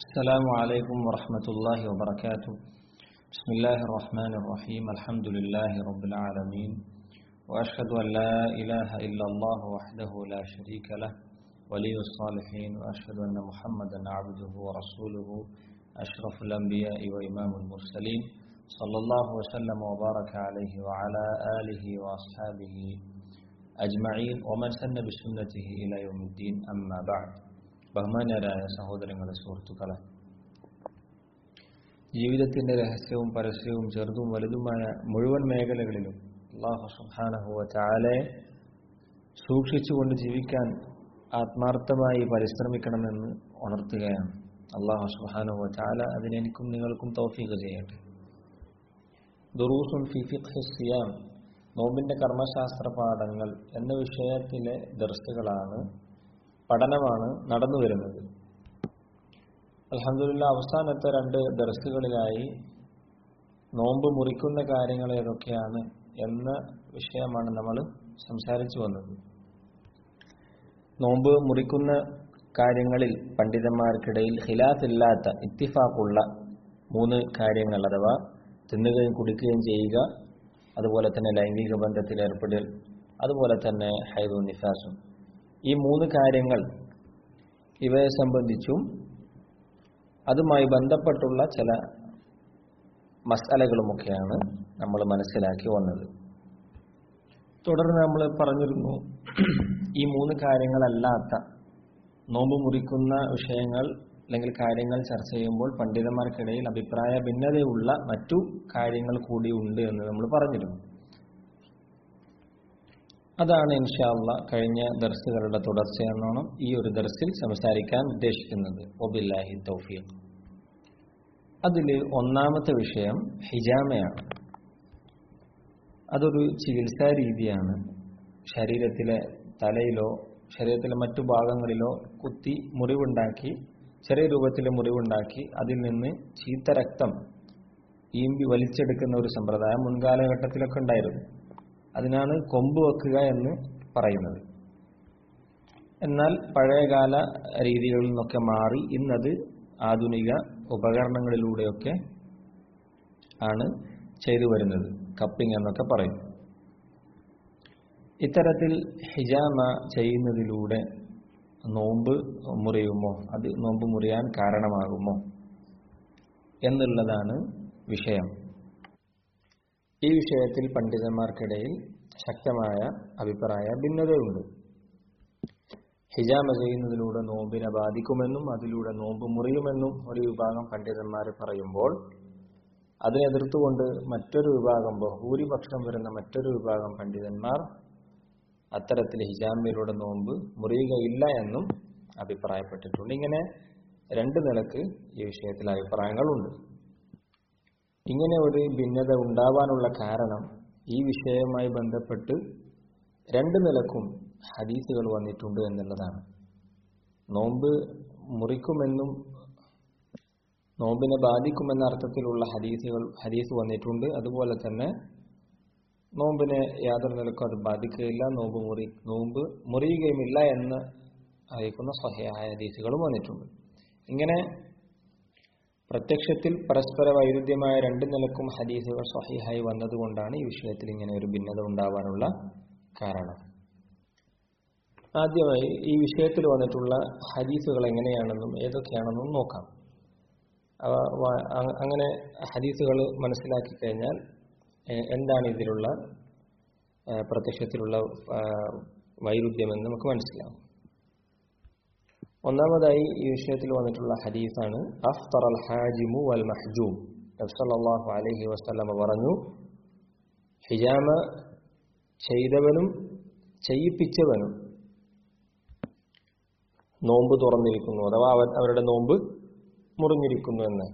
السلام عليكم ورحمة الله وبركاته بسم الله الرحمن الرحيم الحمد لله رب العالمين وأشهد أن لا إله إلا الله وحده لا شريك له ولي الصالحين وأشهد أن محمدا عبده ورسوله أشرف الأنبياء وإمام المرسلين صلى الله وسلم وبارك عليه وعلى آله وأصحابه أجمعين ومن سن بسنته إلى يوم الدين أما بعد ബഹുമാന്യരായ സഹോദരങ്ങളെ സുഹൃത്തുക്കളെ ജീവിതത്തിന്റെ രഹസ്യവും പരസ്യവും ചെറുതും വലുതുമായ മുഴുവൻ മേഖലകളിലും അള്ളാഹു സുഹാനഹുവ ചാലെ സൂക്ഷിച്ചുകൊണ്ട് ജീവിക്കാൻ ആത്മാർത്ഥമായി പരിശ്രമിക്കണമെന്ന് ഉണർത്തുകയാണ് അള്ളാഹു സുഹാനുഹുവ ചാല അതിനെനിക്കും നിങ്ങൾക്കും തൗഫീഖ് ചെയ്യട്ടെ ദുറൂസുൻ ഫിഫിഖ് സിയാം നോമ്പിന്റെ കർമ്മശാസ്ത്ര പാഠങ്ങൾ എന്ന വിഷയത്തിലെ ദർസുകളാണ് പഠനമാണ് നടന്നു വരുന്നത് അലഹമില്ല അവസാനത്തെ രണ്ട് ദർസുകളിലായി നോമ്പ് മുറിക്കുന്ന കാര്യങ്ങൾ ഏതൊക്കെയാണ് എന്ന വിഷയമാണ് നമ്മൾ സംസാരിച്ചു വന്നത് നോമ്പ് മുറിക്കുന്ന കാര്യങ്ങളിൽ പണ്ഡിതന്മാർക്കിടയിൽ ഖിലാഫില്ലാത്ത ഇത്തിഫാക്കുള്ള മൂന്ന് കാര്യങ്ങൾ അഥവാ തിന്നുകയും കുടിക്കുകയും ചെയ്യുക അതുപോലെ തന്നെ ലൈംഗിക ബന്ധത്തിൽ ഏർപ്പെടൽ അതുപോലെ തന്നെ ഹൈദു നിഫാസും ഈ മൂന്ന് കാര്യങ്ങൾ ഇവയെ സംബന്ധിച്ചും അതുമായി ബന്ധപ്പെട്ടുള്ള ചില മസാലകളുമൊക്കെയാണ് നമ്മൾ മനസ്സിലാക്കി വന്നത് തുടർന്ന് നമ്മൾ പറഞ്ഞിരുന്നു ഈ മൂന്ന് കാര്യങ്ങളല്ലാത്ത നോമ്പ് മുറിക്കുന്ന വിഷയങ്ങൾ അല്ലെങ്കിൽ കാര്യങ്ങൾ ചർച്ച ചെയ്യുമ്പോൾ പണ്ഡിതന്മാർക്കിടയിൽ അഭിപ്രായ ഭിന്നതയുള്ള മറ്റു കാര്യങ്ങൾ കൂടി ഉണ്ട് എന്ന് നമ്മൾ പറഞ്ഞിരുന്നു അതാണ് ഇൻഷാല്ല കഴിഞ്ഞ ദർസുകളുടെ തുടർച്ചയെന്നോണം ഈ ഒരു ദർസിൽ സംസാരിക്കാൻ ഉദ്ദേശിക്കുന്നത് ഒബില്ലാഹി തൗഫീഖ് അതിൽ ഒന്നാമത്തെ വിഷയം ഹിജാമയാണ് അതൊരു ചികിത്സാ രീതിയാണ് ശരീരത്തിലെ തലയിലോ ശരീരത്തിലെ മറ്റു ഭാഗങ്ങളിലോ കുത്തി മുറിവുണ്ടാക്കി ചെറിയ രൂപത്തിൽ മുറിവുണ്ടാക്കി അതിൽ നിന്ന് ചീത്ത രക്തം ഈമ്പി വലിച്ചെടുക്കുന്ന ഒരു സമ്പ്രദായം മുൻകാലഘട്ടത്തിലൊക്കെ ഉണ്ടായിരുന്നു അതിനാണ് കൊമ്പ് വെക്കുക എന്ന് പറയുന്നത് എന്നാൽ പഴയകാല രീതികളിൽ നിന്നൊക്കെ മാറി ഇന്നത് ആധുനിക ഉപകരണങ്ങളിലൂടെയൊക്കെ ആണ് ചെയ്തു വരുന്നത് കപ്പിംഗ് എന്നൊക്കെ പറയും ഇത്തരത്തിൽ ഹിജാമ ചെയ്യുന്നതിലൂടെ നോമ്പ് മുറിയുമോ അത് നോമ്പ് മുറിയാൻ കാരണമാകുമോ എന്നുള്ളതാണ് വിഷയം ഈ വിഷയത്തിൽ പണ്ഡിതന്മാർക്കിടയിൽ ശക്തമായ അഭിപ്രായ ഭിന്നതയുണ്ട് ഹിജാമ ചെയ്യുന്നതിലൂടെ നോമ്പിനെ ബാധിക്കുമെന്നും അതിലൂടെ നോമ്പ് മുറിയുമെന്നും ഒരു വിഭാഗം പണ്ഡിതന്മാർ പറയുമ്പോൾ അതിനെ എതിർത്തുകൊണ്ട് മറ്റൊരു വിഭാഗം ബഹുഭൂരിപക്ഷം വരുന്ന മറ്റൊരു വിഭാഗം പണ്ഡിതന്മാർ അത്തരത്തിൽ ഹിജാമിലൂടെ നോമ്പ് മുറിയുകയില്ല എന്നും അഭിപ്രായപ്പെട്ടിട്ടുണ്ട് ഇങ്ങനെ രണ്ട് നിലക്ക് ഈ വിഷയത്തിൽ അഭിപ്രായങ്ങളുണ്ട് ഇങ്ങനെ ഒരു ഭിന്നത ഉണ്ടാവാനുള്ള കാരണം ഈ വിഷയവുമായി ബന്ധപ്പെട്ട് രണ്ട് നിലക്കും ഹദീസുകൾ വന്നിട്ടുണ്ട് എന്നുള്ളതാണ് നോമ്പ് മുറിക്കുമെന്നും നോമ്പിനെ ബാധിക്കുമെന്ന അർത്ഥത്തിലുള്ള ഹദീസുകൾ ഹദീസ് വന്നിട്ടുണ്ട് അതുപോലെ തന്നെ നോമ്പിനെ യാതൊരു നിലക്കും അത് ബാധിക്കുകയില്ല നോമ്പ് മുറി നോമ്പ് മുറിയുകയുമില്ല എന്ന് അറിയിക്കുന്ന സഹയായ ഹദീസുകളും വന്നിട്ടുണ്ട് ഇങ്ങനെ പ്രത്യക്ഷത്തിൽ പരസ്പര വൈരുദ്ധ്യമായ രണ്ട് നിലക്കും ഹദീസുകൾ സഹിഹായി വന്നതുകൊണ്ടാണ് ഈ വിഷയത്തിൽ ഇങ്ങനെ ഒരു ഭിന്നത ഉണ്ടാവാനുള്ള കാരണം ആദ്യമായി ഈ വിഷയത്തിൽ വന്നിട്ടുള്ള ഹദീസുകൾ എങ്ങനെയാണെന്നും ഏതൊക്കെയാണെന്നും നോക്കാം അവ അങ്ങനെ ഹദീസുകൾ മനസ്സിലാക്കി കഴിഞ്ഞാൽ എന്താണ് ഇതിലുള്ള പ്രത്യക്ഷത്തിലുള്ള വൈരുദ്ധ്യമെന്ന് നമുക്ക് മനസ്സിലാവും ഒന്നാമതായി ഈ വിഷയത്തിൽ വന്നിട്ടുള്ള ഹദീസാണ് അഫ്തർ അൽ ഹാജിമു വൽ മഹ്ജൂം നബ്സല്ലാഹു അലഹി വസ്ലമ പറഞ്ഞു ഹിജാമ ചെയ്തവനും ചെയ്യിപ്പിച്ചവനും നോമ്പ് തുറന്നിരിക്കുന്നു അഥവാ അവരുടെ നോമ്പ് മുറിഞ്ഞിരിക്കുന്നു എന്ന്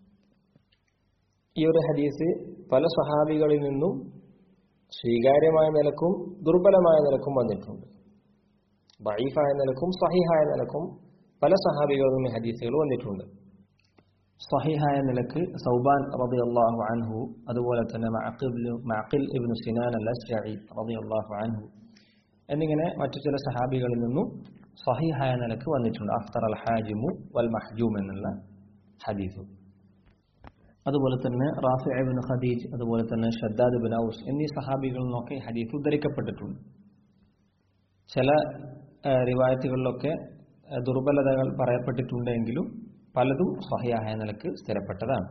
ഈ ഒരു ഹദീസ് പല സഹാബികളിൽ നിന്നും സ്വീകാര്യമായ നിലക്കും ദുർബലമായ നിലക്കും വന്നിട്ടുണ്ട് ബൈഫായ നിലക്കും സഹിഹായ നിലക്കും പല സഹാബികളിൽ നിന്ന് ഹദീസുകൾ വന്നിട്ടുണ്ട് സഹിഹായ നിലക്ക് സൗബാൻ റബി അള്ളാഹു അൻഹു അതുപോലെ തന്നെ മാഖിൽ ഇബ്നു സിനാൻ അൽ അസ്ജഈ റബി അള്ളാഹു അൻഹു എന്നിങ്ങനെ മറ്റു ചില സഹാബികളിൽ നിന്നും സഹിഹായ നിലക്ക് വന്നിട്ടുണ്ട് അഫ്തർ അൽ ഹാജിമു വൽ മഹ്ജൂം എന്നുള്ള ഹദീസ് അതുപോലെ തന്നെ റാഫി ബിൻ ഖദീജ് അതുപോലെ തന്നെ ഷദ്ദാദ് ബിൻ ഔസ് എന്നീ സഹാബികളിൽ നിന്നൊക്കെ ഈ ഹദീസ് ഉദ്ധരിക്കപ്പെട്ടിട്ടുണ്ട് ചില റിവായത്തുകളിലൊക്കെ ദുർബലതകൾ പറയപ്പെട്ടിട്ടുണ്ടെങ്കിലും പലതും സഹിയായ നിലക്ക് സ്ഥിരപ്പെട്ടതാണ്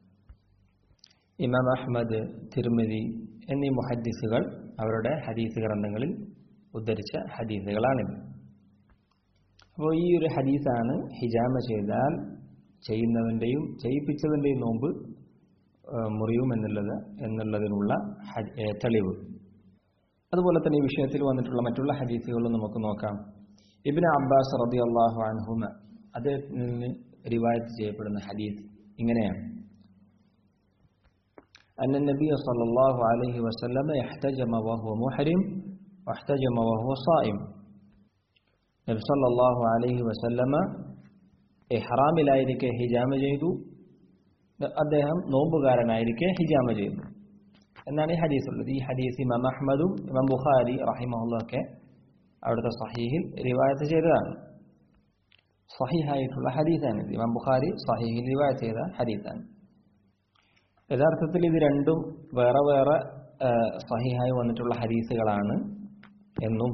ഇമാം അഹ്മദ് തിരുമതി എന്നീ മുഹദ്ദിസുകൾ അവരുടെ ഹദീസ് ഗ്രന്ഥങ്ങളിൽ ഉദ്ധരിച്ച ഹദീസുകളാണിത് അപ്പോൾ ഈ ഒരു ഹദീസാണ് ഹിജാമ ചെയ്താൽ ചെയ്യുന്നവൻ്റെയും ചെയ്യിപ്പിച്ചതിൻ്റെയും നോമ്പ് മുറിയും എന്നുള്ളത് എന്നുള്ളതിനുള്ള തെളിവ് അതുപോലെ തന്നെ ഈ വിഷയത്തിൽ വന്നിട്ടുള്ള മറ്റുള്ള ഹദീസുകളും നമുക്ക് നോക്കാം ഇബിന് അബ്ബാസ് റബി അള്ളാഹു അൻഹുമ അദ്ദേഹത്തിൽ നിന്ന് റിവായത്ത് ചെയ്യപ്പെടുന്ന ഹദീസ് ഇങ്ങനെയാണ് أن النبي صلى الله عليه وسلم احتجم وهو محرم واحتجم وهو صائم നബി സല്ലല്ലാഹു അലൈഹി വസല്ലമ ഇഹ്റാമിലായിരിക്കെ ഹിജാമ ചെയ്തു അദ്ദേഹം നോമ്പുകാരനായിരിക്കെ ഹിജാമ ചെയ്തു എന്നാണ് ഈ ഹദീസ് ഉള്ളത് ഈ ഹദീസ് ഇമാം അഹ്മദും ഇമാം ബുഖാരി റഹിമഹുല്ലൊക്കെ അവിടുത്തെ സഹീഹിൽ റിവായത്ത് ചെയ്തതാണ് സഹിഹായിട്ടുള്ള ഹദീസാണ് ഇമാം ബുഖാരി സഹീഹിൽ റിവായത്ത് ചെയ്ത ഹദീസാണ് യഥാർത്ഥത്തിൽ ഇത് രണ്ടും വേറെ വേറെ സഹിഹായി വന്നിട്ടുള്ള ഹദീസുകളാണ് എന്നും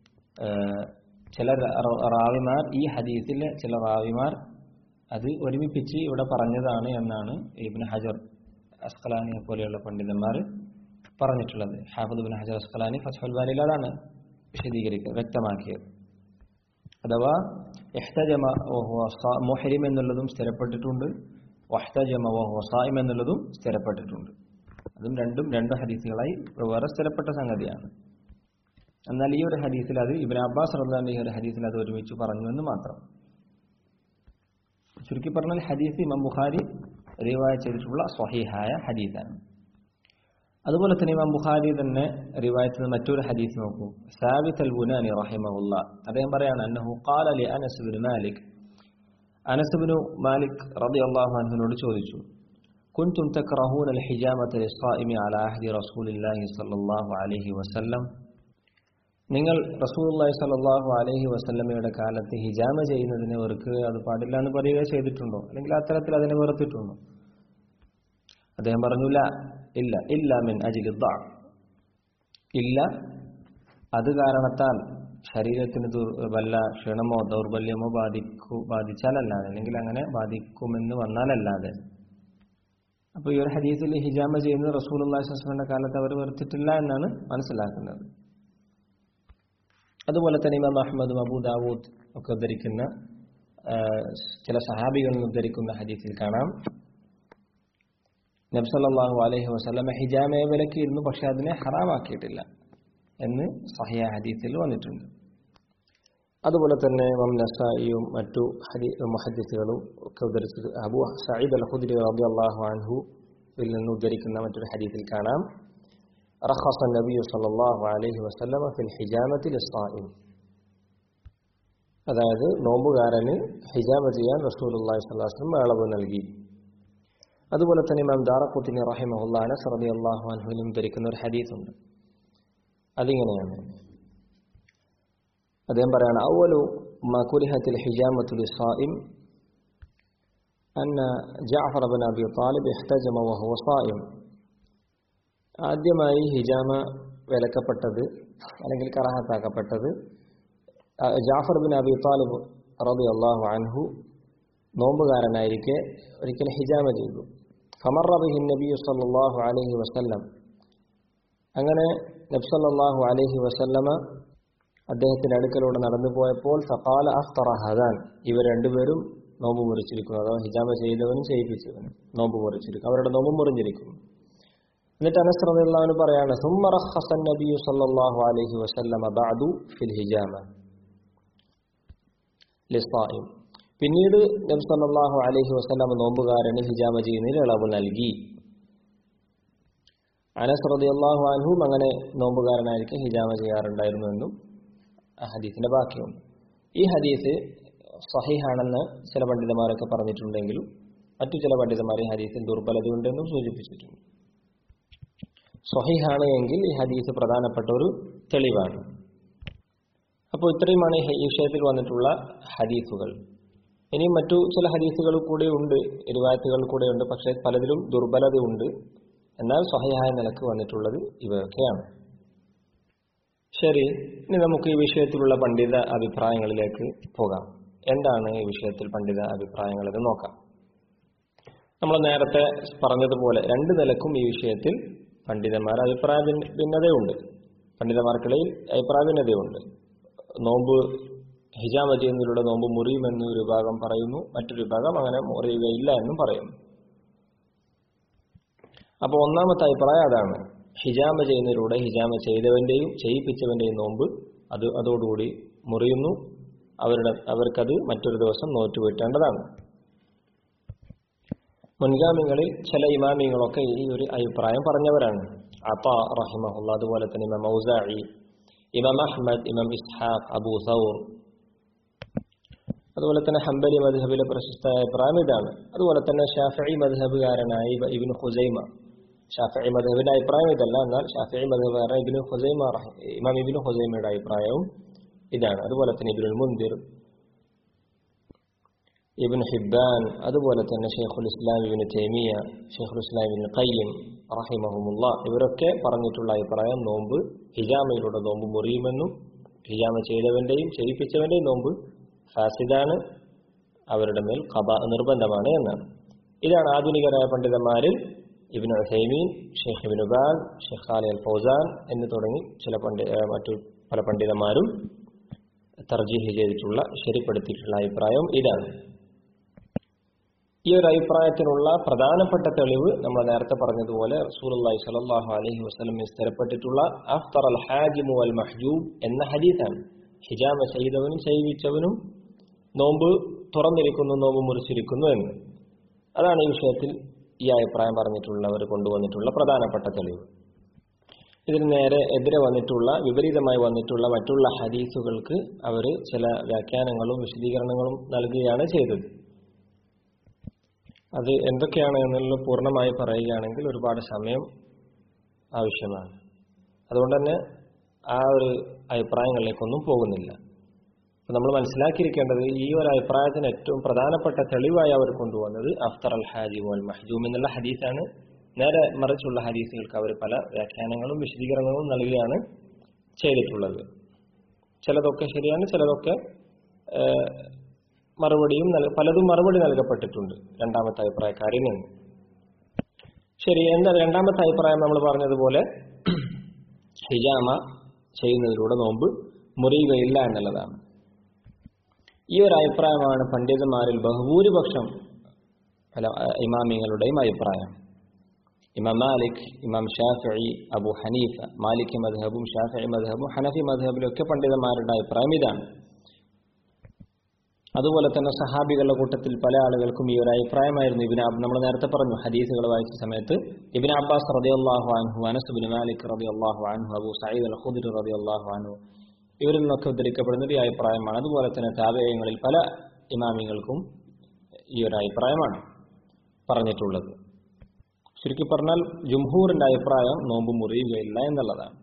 ചില റാവിമാർ ഈ ഹദീസിലെ ചില റാവിമാർ അത് ഒരുമിപ്പിച്ച് ഇവിടെ പറഞ്ഞതാണ് എന്നാണ് ഇബിൻ ഹജർ അസ്കലാനിയെ പോലെയുള്ള പണ്ഡിതന്മാർ പറഞ്ഞിട്ടുള്ളത് ഹാഫിദ് ബിൻ ഹജർ അസ്കലാനി ഫസ്ഫുൽ ബാലിൽ അതാണ് വിശദീകരിക്കുക വ്യക്തമാക്കിയത് അഥവാ എഹ്തജമ മുഹരിം എന്നുള്ളതും സ്ഥിരപ്പെട്ടിട്ടുണ്ട് വഹ്തജമ വസായിം എന്നുള്ളതും സ്ഥിരപ്പെട്ടിട്ടുണ്ട് അതും രണ്ടും രണ്ട് ഹദീസുകളായി വേറെ സ്ഥിരപ്പെട്ട സംഗതിയാണ് എന്നാൽ ഈ ഒരു ഹദീസിൽ അത് ഇബിൻ അബ്ബാസ് റദ്ദാന്റെ ഈ ഒരു ഹദീസിൽ അത് ഒരുമിച്ച് പറഞ്ഞു എന്ന് മാത്രം ചുരുക്കി പറഞ്ഞാൽ ഹദീസ് ഇമാം ബുഖാരി റിവായ ചെയ്തിട്ടുള്ള സ്വഹീഹായ ഹദീസാണ് അതുപോലെ തന്നെ ഇമാം ബുഖാരി തന്നെ റിവായത്ത് മറ്റൊരു ഹദീസ് നോക്കൂ സാബിത്ത് അൽ ബുനാനി റഹിമഹുല്ല അദ്ദേഹം പറയാണ് അന്നഹു ഖാല ലി Anas bin Malik Anas bin Malik റളിയല്ലാഹു അൻഹുവിനോട് ചോദിച്ചു كنتم تكرهون الحجامة للصائم على عهد رسول الله صلى الله عليه وسلم നിങ്ങൾ റസൂലുള്ളാഹി സ്വല്ലല്ലാഹു അലൈഹി വസല്ലമയുടെ കാലത്ത് ഹിജാമ ചെയ്യുന്നതിനെ വെറുക്കുക അത് പാടില്ല എന്ന് പറയുക ചെയ്തിട്ടുണ്ടോ അല്ലെങ്കിൽ അത്തരത്തിൽ അതിനെ വെറുത്തിട്ടുണ്ടോ അദ്ദേഹം പറഞ്ഞില്ല ഇല്ല ഇല്ല മിൻ അജിൽ ഇല്ല അത് കാരണത്താൽ ശരീരത്തിന് വല്ല ക്ഷീണമോ ദൗർബല്യമോ ബാധിക്കൂ ബാധിച്ചാലല്ലാതെ അല്ലെങ്കിൽ അങ്ങനെ ബാധിക്കുമെന്ന് വന്നാലല്ലാതെ അപ്പോൾ ഈ ഒരു ഹദീസിൽ ഹിജാമ ചെയ്യുന്നത് റസൂൽ അള്ളാഹിസ്വലമിന്റെ കാലത്ത് അവർ വെറുത്തിട്ടില്ല എന്നാണ് മനസ്സിലാക്കുന്നത് അതുപോലെ തന്നെ ഇമാം അഹമ്മദും അബൂ ദാവൂദ് ഒക്കെ ഉദ്ധരിക്കുന്ന ചില സഹാബികളിൽ നിന്ന് ഉദ്ധരിക്കുന്ന ഹദീസിൽ കാണാം നബ്സല്ലാഹു അലൈഹി വസ്ലമ ഹിജാമയെ വിലക്കിയിരുന്നു പക്ഷെ അതിനെ ഹറാമാക്കിയിട്ടില്ല എന്ന് സഹിയ ഹദീസിൽ വന്നിട്ടുണ്ട് അതുപോലെ തന്നെ ഇമാം നസായിയും മറ്റു ഹദി മുഹദ്ദിസുകളും ഒക്കെ ഉദ്ധരിച്ചത് അബു സയ്യിദ് അൽ ഖുദ്രി റബി അള്ളാഹു അൻഹു ഇതിൽ നിന്ന് ഉദ്ധരിക്കുന്ന മറ്റൊരു ഹദീസിൽ കാണാം رخص النبي صلى الله عليه وسلم في الحجامة للصائم അതായത് നോമ്പുകാരന് ഹിജാമ ചെയ്യാൻ റസൂലുള്ളാഹി സ്വല്ലല്ലാഹു അലൈഹി വസല്ലം അളവ് നൽകി അതുപോലെ തന്നെ ഇമാം ദാറഖുത്തിനി റഹിമഹുല്ലാഹ് അനസ് റളിയല്ലാഹു അൻഹുവിലും ധരിക്കുന്ന ഒരു ഹദീസ് ഉണ്ട് അതിങ്ങനെയാണ് അദ്ദേഹം പറയാണ് അവലു മകുരിഹത്തിൽ ഹിജാമത്തു ലിസ്സായിം അന്ന ജഅഫർ ബിൻ അബി താലിബ് ഇഹ്തജമ വഹുവ സായിം ആദ്യമായി ഹിജാമ വിലക്കപ്പെട്ടത് അല്ലെങ്കിൽ കറാഹത്താക്കപ്പെട്ടത് ജാഫർ ബിൻ അബി താലിബ് റബി അള്ളാഹു അൻഹു നോമ്പുകാരനായിരിക്കെ ഒരിക്കൽ ഹിജാമ ചെയ്തു ഫമർ റബിഹി നബി സല്ലാഹു അലഹി വസല്ലം അങ്ങനെ നബ്സല്ലാഹു അലഹി വസല്ലമ അദ്ദേഹത്തിന്റെ അടുക്കലൂടെ നടന്നു പോയപ്പോൾ ഫഖാല അഫ്തറ ഹദാൻ ഇവർ രണ്ടുപേരും നോമ്പ് മുറിച്ചിരിക്കുന്നു അഥവാ ഹിജാമ ചെയ്തവനും ചെയ്യിപ്പിച്ചവനും നോമ്പ് മുറിച്ചിരിക്കും അവരുടെ നോമ്പ് മുറിഞ്ഞിരിക്കുന്നു എന്നിട്ട് അനസ് റളിയല്ലാഹു പറയാണ് ثم رخص النبي صلى الله عليه وسلم بعد في الحجامه للصائم പിന്നീട് നബി സല്ലല്ലാഹു അലൈഹി വസല്ലം നോമ്പുകാരന് ഹിജാമ ചെയ്യുന്നതിന് ഇളവ് നൽകി അനസ് റളിയല്ലാഹു അൻഹും അങ്ങനെ നോമ്പുകാരനായിരിക്കും ഹിജാമ ചെയ്യാറുണ്ടായിരുന്നു എന്നും ആ ഹദീസിന്റെ ബാക്കിയുണ്ട് ഈ ഹദീസ് സഹിഹാണെന്ന് ചില പണ്ഡിതന്മാരൊക്കെ പറഞ്ഞിട്ടുണ്ടെങ്കിലും മറ്റു ചില പണ്ഡിതന്മാർ ഈ ഹദീസിൽ ദുർബലതയുണ്ടെന്നും സൂചിപ്പിച്ചിട്ടുണ്ട് സ്വഹിഹാണ് എങ്കിൽ ഈ ഹദീസ് പ്രധാനപ്പെട്ട ഒരു തെളിവാണ് അപ്പോൾ ഇത്രയുമാണ് ഈ വിഷയത്തിൽ വന്നിട്ടുള്ള ഹദീസുകൾ ഇനി മറ്റു ചില ഹദീസുകൾ കൂടെ ഉണ്ട് ഇരുവായത്തുകൾ കൂടെ ഉണ്ട് പക്ഷേ പലതിലും ദുർബലതയുണ്ട് എന്നാൽ സ്വഹയായ നിലക്ക് വന്നിട്ടുള്ളത് ഇവയൊക്കെയാണ് ശരി ഇനി നമുക്ക് ഈ വിഷയത്തിലുള്ള പണ്ഡിത അഭിപ്രായങ്ങളിലേക്ക് പോകാം എന്താണ് ഈ വിഷയത്തിൽ പണ്ഡിത അഭിപ്രായങ്ങൾ എന്ന് നോക്കാം നമ്മൾ നേരത്തെ പറഞ്ഞതുപോലെ രണ്ട് നിലക്കും ഈ വിഷയത്തിൽ പണ്ഡിതന്മാർ അഭിപ്രായ ഭിന്ന- ഭിന്നതയുണ്ട് പണ്ഡിതന്മാർക്കിടയിൽ അഭിപ്രായ ഭിന്നതയുണ്ട് നോമ്പ് ഹിജാമ ചെയ്യുന്നതിലൂടെ നോമ്പ് മുറിയുമെന്ന് ഒരു വിഭാഗം പറയുന്നു മറ്റൊരു വിഭാഗം അങ്ങനെ മുറിയുകയില്ല എന്നും പറയുന്നു അപ്പോൾ ഒന്നാമത്തെ അഭിപ്രായം അതാണ് ഹിജാമ ചെയ്യുന്നതിലൂടെ ഹിജാമ ചെയ്തവന്റെയും ചെയ്യിപ്പിച്ചവന്റെയും നോമ്പ് അത് അതോടുകൂടി മുറിയുന്നു അവരുടെ അവർക്കത് മറ്റൊരു ദിവസം നോറ്റുവീട്ടേണ്ടതാണ് മുൻഗാമികളിൽ ചില ഇമാമിങ്ങളൊക്കെ ഈ ഒരു അഭിപ്രായം പറഞ്ഞവരാണ് അപ്പ റഹിമഹുല്ല അതുപോലെ തന്നെ ഇമാം ഔസായി ഇമാം അഹ്മദ് ഇമാം ഇസ്ഹാഖ് അബൂ സൗർ അതുപോലെ തന്നെ ഹംബലി മദ്ഹബിലെ പ്രശസ്ത അഭിപ്രായം ഇതാണ് അതുപോലെ തന്നെ ഷാഫി മദ്ഹബുകാരനായ ഇബ- ഇബ്നു ഹുസൈമ ഷാഫി മദ്ഹബിന്റെ അഭിപ്രായം ഇതല്ല എന്നാൽ ഷാഫി മദ്ഹബുകാരൻ ഇബ്നു ഹുസൈമ റഹി- ഇമാം ഇബ്നു ഹുസൈമയുടെ അഭിപ്രായവും ഇതാണ് അതുപോലെ തന്നെ ഇബ്നുൽ മുന്തിർ ഇബിൻ ഹിബാൻ അതുപോലെ തന്നെ ഷെയ്ഖുൽ ഇസ്ലാം ഇബിന് തൈമിയ ഷെയ്ഖുൽ ഇസ്ലാം ഇബിൻ ഖയ്യം റഹിമഹുമുള്ള ഇവരൊക്കെ പറഞ്ഞിട്ടുള്ള അഭിപ്രായം നോമ്പ് ഹിജാമയിലൂടെ നോമ്പ് മുറിയുമെന്നും ഹിജാമ ചെയ്തവന്റെയും ചെയ്യിപ്പിച്ചവന്റെയും നോമ്പ് ഫാസിദാണ് അവരുടെ മേൽ ഖബ നിർബന്ധമാണ് എന്നാണ് ഇതാണ് ആധുനികരായ പണ്ഡിതന്മാരിൽ ഇബിൻ ഉസൈമീൻ ഷെയ്ഖ് ഇബിൻ ഉബാൻ ഷെയ്ഖ് അലി അൽ ഫൗസാൻ എന്ന് തുടങ്ങി ചില പണ്ഡി ഏഹ് മറ്റു പല പണ്ഡിതന്മാരും തർജീഹ് ചെയ്തിട്ടുള്ള ശരിപ്പെടുത്തിയിട്ടുള്ള അഭിപ്രായം ഇതാണ് ഈ ഒരു അഭിപ്രായത്തിനുള്ള പ്രധാനപ്പെട്ട തെളിവ് നമ്മൾ നേരത്തെ പറഞ്ഞതുപോലെ റസൂലുള്ളാഹി സ്വല്ലല്ലാഹു അലൈഹി വസല്ലം സ്ഥിരപ്പെട്ടിട്ടുള്ള അഫ്തർ അൽ ഹാജിമു അൽ മഹ്ജൂബ് എന്ന ഹദീസാണ് ഹിജാമ ചെയ്തവനും ചെയ്യിച്ചവനും നോമ്പ് തുറന്നിരിക്കുന്നു നോമ്പ് മുറിച്ചിരിക്കുന്നു എന്ന് അതാണ് ഈ വിഷയത്തിൽ ഈ അഭിപ്രായം പറഞ്ഞിട്ടുള്ളവർ കൊണ്ടുവന്നിട്ടുള്ള പ്രധാനപ്പെട്ട തെളിവ് ഇതിന് നേരെ എതിരെ വന്നിട്ടുള്ള വിപരീതമായി വന്നിട്ടുള്ള മറ്റുള്ള ഹദീസുകൾക്ക് അവർ ചില വ്യാഖ്യാനങ്ങളും വിശദീകരണങ്ങളും നൽകുകയാണ് ചെയ്തത് അത് എന്തൊക്കെയാണ് എന്നുള്ള പൂർണ്ണമായി പറയുകയാണെങ്കിൽ ഒരുപാട് സമയം ആവശ്യമാണ് അതുകൊണ്ട് തന്നെ ആ ഒരു അഭിപ്രായങ്ങളിലേക്കൊന്നും പോകുന്നില്ല അപ്പൊ നമ്മൾ മനസ്സിലാക്കിയിരിക്കേണ്ടത് ഈ ഒരു അഭിപ്രായത്തിന് ഏറ്റവും പ്രധാനപ്പെട്ട തെളിവായി അവർ കൊണ്ടുവന്നത് അഫ്തർ അൽ ഹാജി വൽ മഹ്ജൂം എന്നുള്ള ഹദീസാണ് നേരെ മറിച്ചുള്ള ഹദീസുകൾക്ക് അവർ പല വ്യാഖ്യാനങ്ങളും വിശദീകരണങ്ങളും നൽകുകയാണ് ചെയ്തിട്ടുള്ളത് ചിലതൊക്കെ ശരിയാണ് ചിലതൊക്കെ ഏഹ്, മറുപടിയും നൽ- പലതും മറുപടി നൽകപ്പെട്ടിട്ടുണ്ട് രണ്ടാമത്തെ അഭിപ്രായക്കാരിൽ നിന്ന് ശരി എന്താ രണ്ടാമത്തെ അഭിപ്രായം നമ്മൾ പറഞ്ഞതുപോലെ ഹിജാമ ചെയ്യുന്നതിലൂടെ നോമ്പ് മുറിയുകയില്ല എന്നുള്ളതാണ് ഈ ഒരു അഭിപ്രായമാണ് പണ്ഡിതന്മാരിൽ ബഹുഭൂരിപക്ഷം പല അഹ്, ഇമാമിങ്ങളുടെയും അഭിപ്രായം ഇമാം മാലിക് ഇമാം ഷാഫി അബു ഹനീഫ മാലിക് മദ്ഹബും ഷാഫി മദ്ഹബും ഹനഫി മദ്ഹബിലും ഒക്കെ പണ്ഡിതന്മാരുടെ അഭിപ്രായം ഇതാണ് അതുപോലെ തന്നെ സഹാബികളുടെ കൂട്ടത്തിൽ പല ആളുകൾക്കും ഈ ഒരു അഭിപ്രായമായിരുന്നു ഇബിൻ അബ് നമ്മൾ നേരത്തെ പറഞ്ഞു ഹദീസുകൾ വായിച്ച സമയത്ത് ഇബിൻ അബ്ബാസ് റളിയല്ലാഹു അൻഹു അനസ് ബിൻ മാലിക് റളിയല്ലാഹു അൻഹു അബു സഈദ് അൽ ഖുദ്രി റളിയല്ലാഹു അൻഹു ഇവരിൽ നിന്നൊക്കെ ഉദ്ധരിക്കപ്പെടുന്ന ഈ അഭിപ്രായമാണ് അതുപോലെ തന്നെ താപേയങ്ങളിൽ പല ഇമാമികൾക്കും ഈ ഒരു അഭിപ്രായമാണ് പറഞ്ഞിട്ടുള്ളത് ചുരുക്കി പറഞ്ഞാൽ ജുംഹൂറിന്റെ അഭിപ്രായം നോമ്പ് മുറിയുകയില്ല എന്നുള്ളതാണ്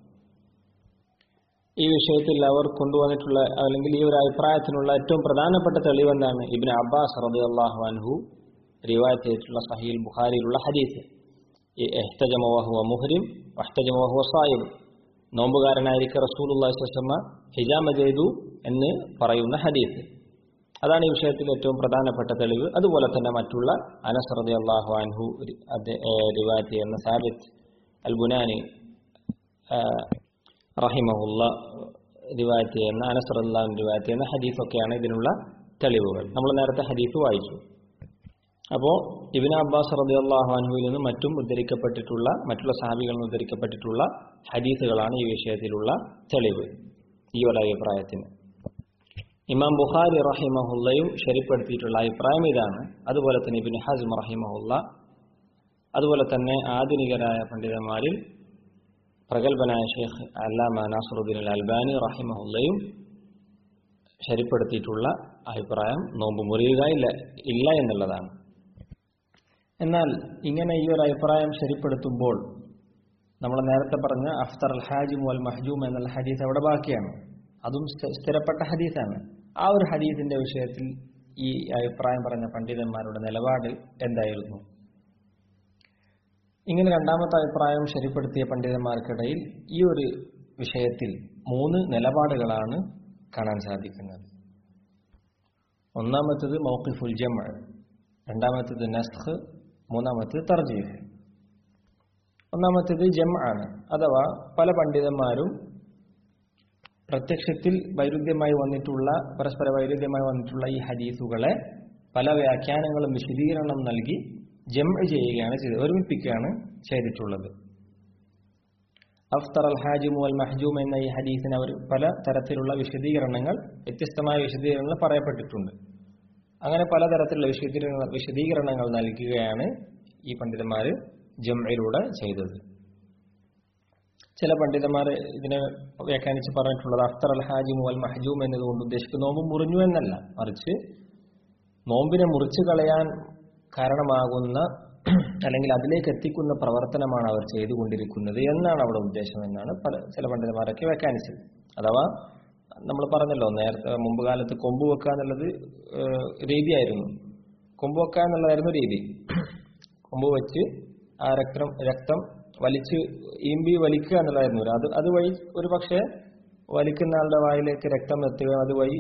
ഈ വിഷയത്തിൽ അവർ കൊണ്ടുവന്നിട്ടുള്ള അല്ലെങ്കിൽ ഈ ഒരു അഭിപ്രായത്തിനുള്ള ഏറ്റവും പ്രധാനപ്പെട്ട തെളിവ് എന്താണ് ഇബിൻ അബ്ബാസ് റളിയല്ലാഹു അൻഹു റിവായത്ത് ചെയ്തിട്ടുള്ള സഹീൽ ബുഖാരിയിലുള്ള ഹദീസ് ഈ ഇഹ്തജമ വഹുവ മുഹ്രിം വഹ്തജമ വഹുവ സായിം നോമ്പുകാരനായിരിക്കെ റസൂലുള്ളാഹി സ്വല്ലല്ലാഹു അലൈഹി വസല്ലം ഹിജാമ ചെയ്തു എന്ന് പറയുന്ന ഹദീസ് അതാണ് ഈ വിഷയത്തിൽ ഏറ്റവും പ്രധാനപ്പെട്ട തെളിവ് അതുപോലെ തന്നെ മറ്റുള്ള അനസ് റളിയല്ലാഹു അൻഹു രി- അദ്ദേ- ഏഹ് റിവായത്ത് ചെയ്യുന്ന സാബിത്ത് അൽ ബുനാനി ആഹ് റഹിമഹുല്ല റിവായത്ത് ചെയ്യുന്ന അനസ് റളിയല്ലാഹു റിവായത്ത് ചെയ്യുന്ന ഹദീസൊക്കെയാണ് ഇതിനുള്ള തെളിവുകൾ നമ്മൾ നേരത്തെ ഹദീസ് വായിച്ചു അപ്പോൾ ഇബിൻ അബ്ബാസ് റളിയല്ലാഹു അൻഹുവിൽ നിന്ന് മറ്റും ഉദ്ധരിക്കപ്പെട്ടിട്ടുള്ള മറ്റുള്ള സഹാബികളിൽ നിന്ന് ഉദ്ധരിക്കപ്പെട്ടിട്ടുള്ള ഹദീസുകളാണ് ഈ വിഷയത്തിലുള്ള തെളിവ് ഈ ഒരു അഭിപ്രായത്തിന് ഇമാം ബുഖാരി റഹിമഹുല്ലയും ശരിപ്പെടുത്തിയിട്ടുള്ള അഭിപ്രായം ഇതാണ് അതുപോലെ തന്നെ ഇബിൻ ഹസ്മ റഹിമഹുല്ല അതുപോലെ തന്നെ ആധുനികരായ പണ്ഡിതന്മാരിൽ പ്രഗത്ഭനായ ഷെയ്ഖ് അല്ലാമ നാസറുദ്ദീൻ അൽ അൽബാനി റഹിമഹുല്ലയും ശരിപ്പെടുത്തിയിട്ടുള്ള അഭിപ്രായം നോമ്പ് മുറിയുക ഇല്ല ഇല്ല എന്നുള്ളതാണ് എന്നാൽ ഇങ്ങനെ ഈ ഒരു അഭിപ്രായം ശരിപ്പെടുത്തുമ്പോൾ നമ്മൾ നേരത്തെ പറഞ്ഞ അഫ്തർ അൽ ഹാജിം വൽ മഹ്ജൂം എന്നുള്ള ഹദീസ് അവിടെ ബാക്കിയാണ് അതും സ്ഥ- സ്ഥിരപ്പെട്ട ഹദീസാണ് ആ ഒരു ഹദീസിന്റെ വിഷയത്തിൽ ഈ അഭിപ്രായം പറഞ്ഞ പണ്ഡിതന്മാരുടെ നിലപാട് എന്തായിരുന്നു ഇങ്ങനെ രണ്ടാമത്തെ അഭിപ്രായം ശരിപ്പെടുത്തിയ പണ്ഡിതന്മാർക്കിടയിൽ ഈ ഒരു വിഷയത്തിൽ മൂന്ന് നിലപാടുകളാണ് കാണാൻ സാധിക്കുന്നത് ഒന്നാമത്തത് മൗഖിഫുൽ ജമ രണ്ടാമത്തത് നസ്ഖ് മൂന്നാമത്തത് തർജീഹ് ഒന്നാമത്തേത് ജം ആണ് അഥവാ പല പണ്ഡിതന്മാരും പ്രത്യക്ഷത്തിൽ വൈരുദ്ധ്യമായി വന്നിട്ടുള്ള പരസ്പര വൈരുദ്ധ്യമായി വന്നിട്ടുള്ള ഈ ഹദീസുകളെ പല വ്യാഖ്യാനങ്ങളും വിശദീകരണം നൽകി ജം ചെയ്യുകയാണ് ചെയ്തത് ഒരുമിപ്പിക്കുകയാണ് ചെയ്തിട്ടുള്ളത് അഫ്തർ അൽ ഹാജിം അൽ മഹജൂം എന്ന ഈ ഹദീസിന് അവർ പല തരത്തിലുള്ള വിശദീകരണങ്ങൾ വ്യത്യസ്തമായ വിശദീകരണങ്ങൾ പറയപ്പെട്ടിട്ടുണ്ട് അങ്ങനെ പലതരത്തിലുള്ള വിശദീകരണങ്ങൾ വിശദീകരണങ്ങൾ നൽകുകയാണ് ഈ പണ്ഡിതന്മാർ ജംഇലൂടെ ചെയ്തത് ചില പണ്ഡിതന്മാർ ഇതിനെ വ്യാഖ്യാനിച്ച് പറഞ്ഞിട്ടുള്ളത് അഫ്തർ അൽ ഹാജിം അൽ മഹജൂം എന്നതുകൊണ്ട് ഉദ്ദേശിക്കുന്ന നോമ്പ് മുറിഞ്ഞു എന്നല്ല മറിച്ച് നോമ്പിനെ മുറിച്ചു കളയാൻ കാരണമാകുന്ന അല്ലെങ്കിൽ അതിലേക്ക് എത്തിക്കുന്ന പ്രവർത്തനമാണ് അവർ ചെയ്തുകൊണ്ടിരിക്കുന്നത് എന്നാണ് അവിടെ ഉദ്ദേശം എന്നാണ് പല ചില പണ്ഡിതന്മാരൊക്കെ വ്യാഖ്യാനിച്ചത് അഥവാ നമ്മൾ പറഞ്ഞല്ലോ നേരത്തെ മുമ്പ് കാലത്ത് കൊമ്പ് വെക്കുക എന്നുള്ളത് രീതിയായിരുന്നു കൊമ്പ് വെക്കുക എന്നുള്ളതായിരുന്നു രീതി കൊമ്പ് വെച്ച് ആ രക്തം രക്തം വലിച്ച് ഈമ്പി വലിക്കുക എന്നുള്ളതായിരുന്നു അത് അതുവഴി ഒരു പക്ഷേ വലിക്കുന്ന ആളുടെ വായിലേക്ക് രക്തം എത്തുക അതുവഴി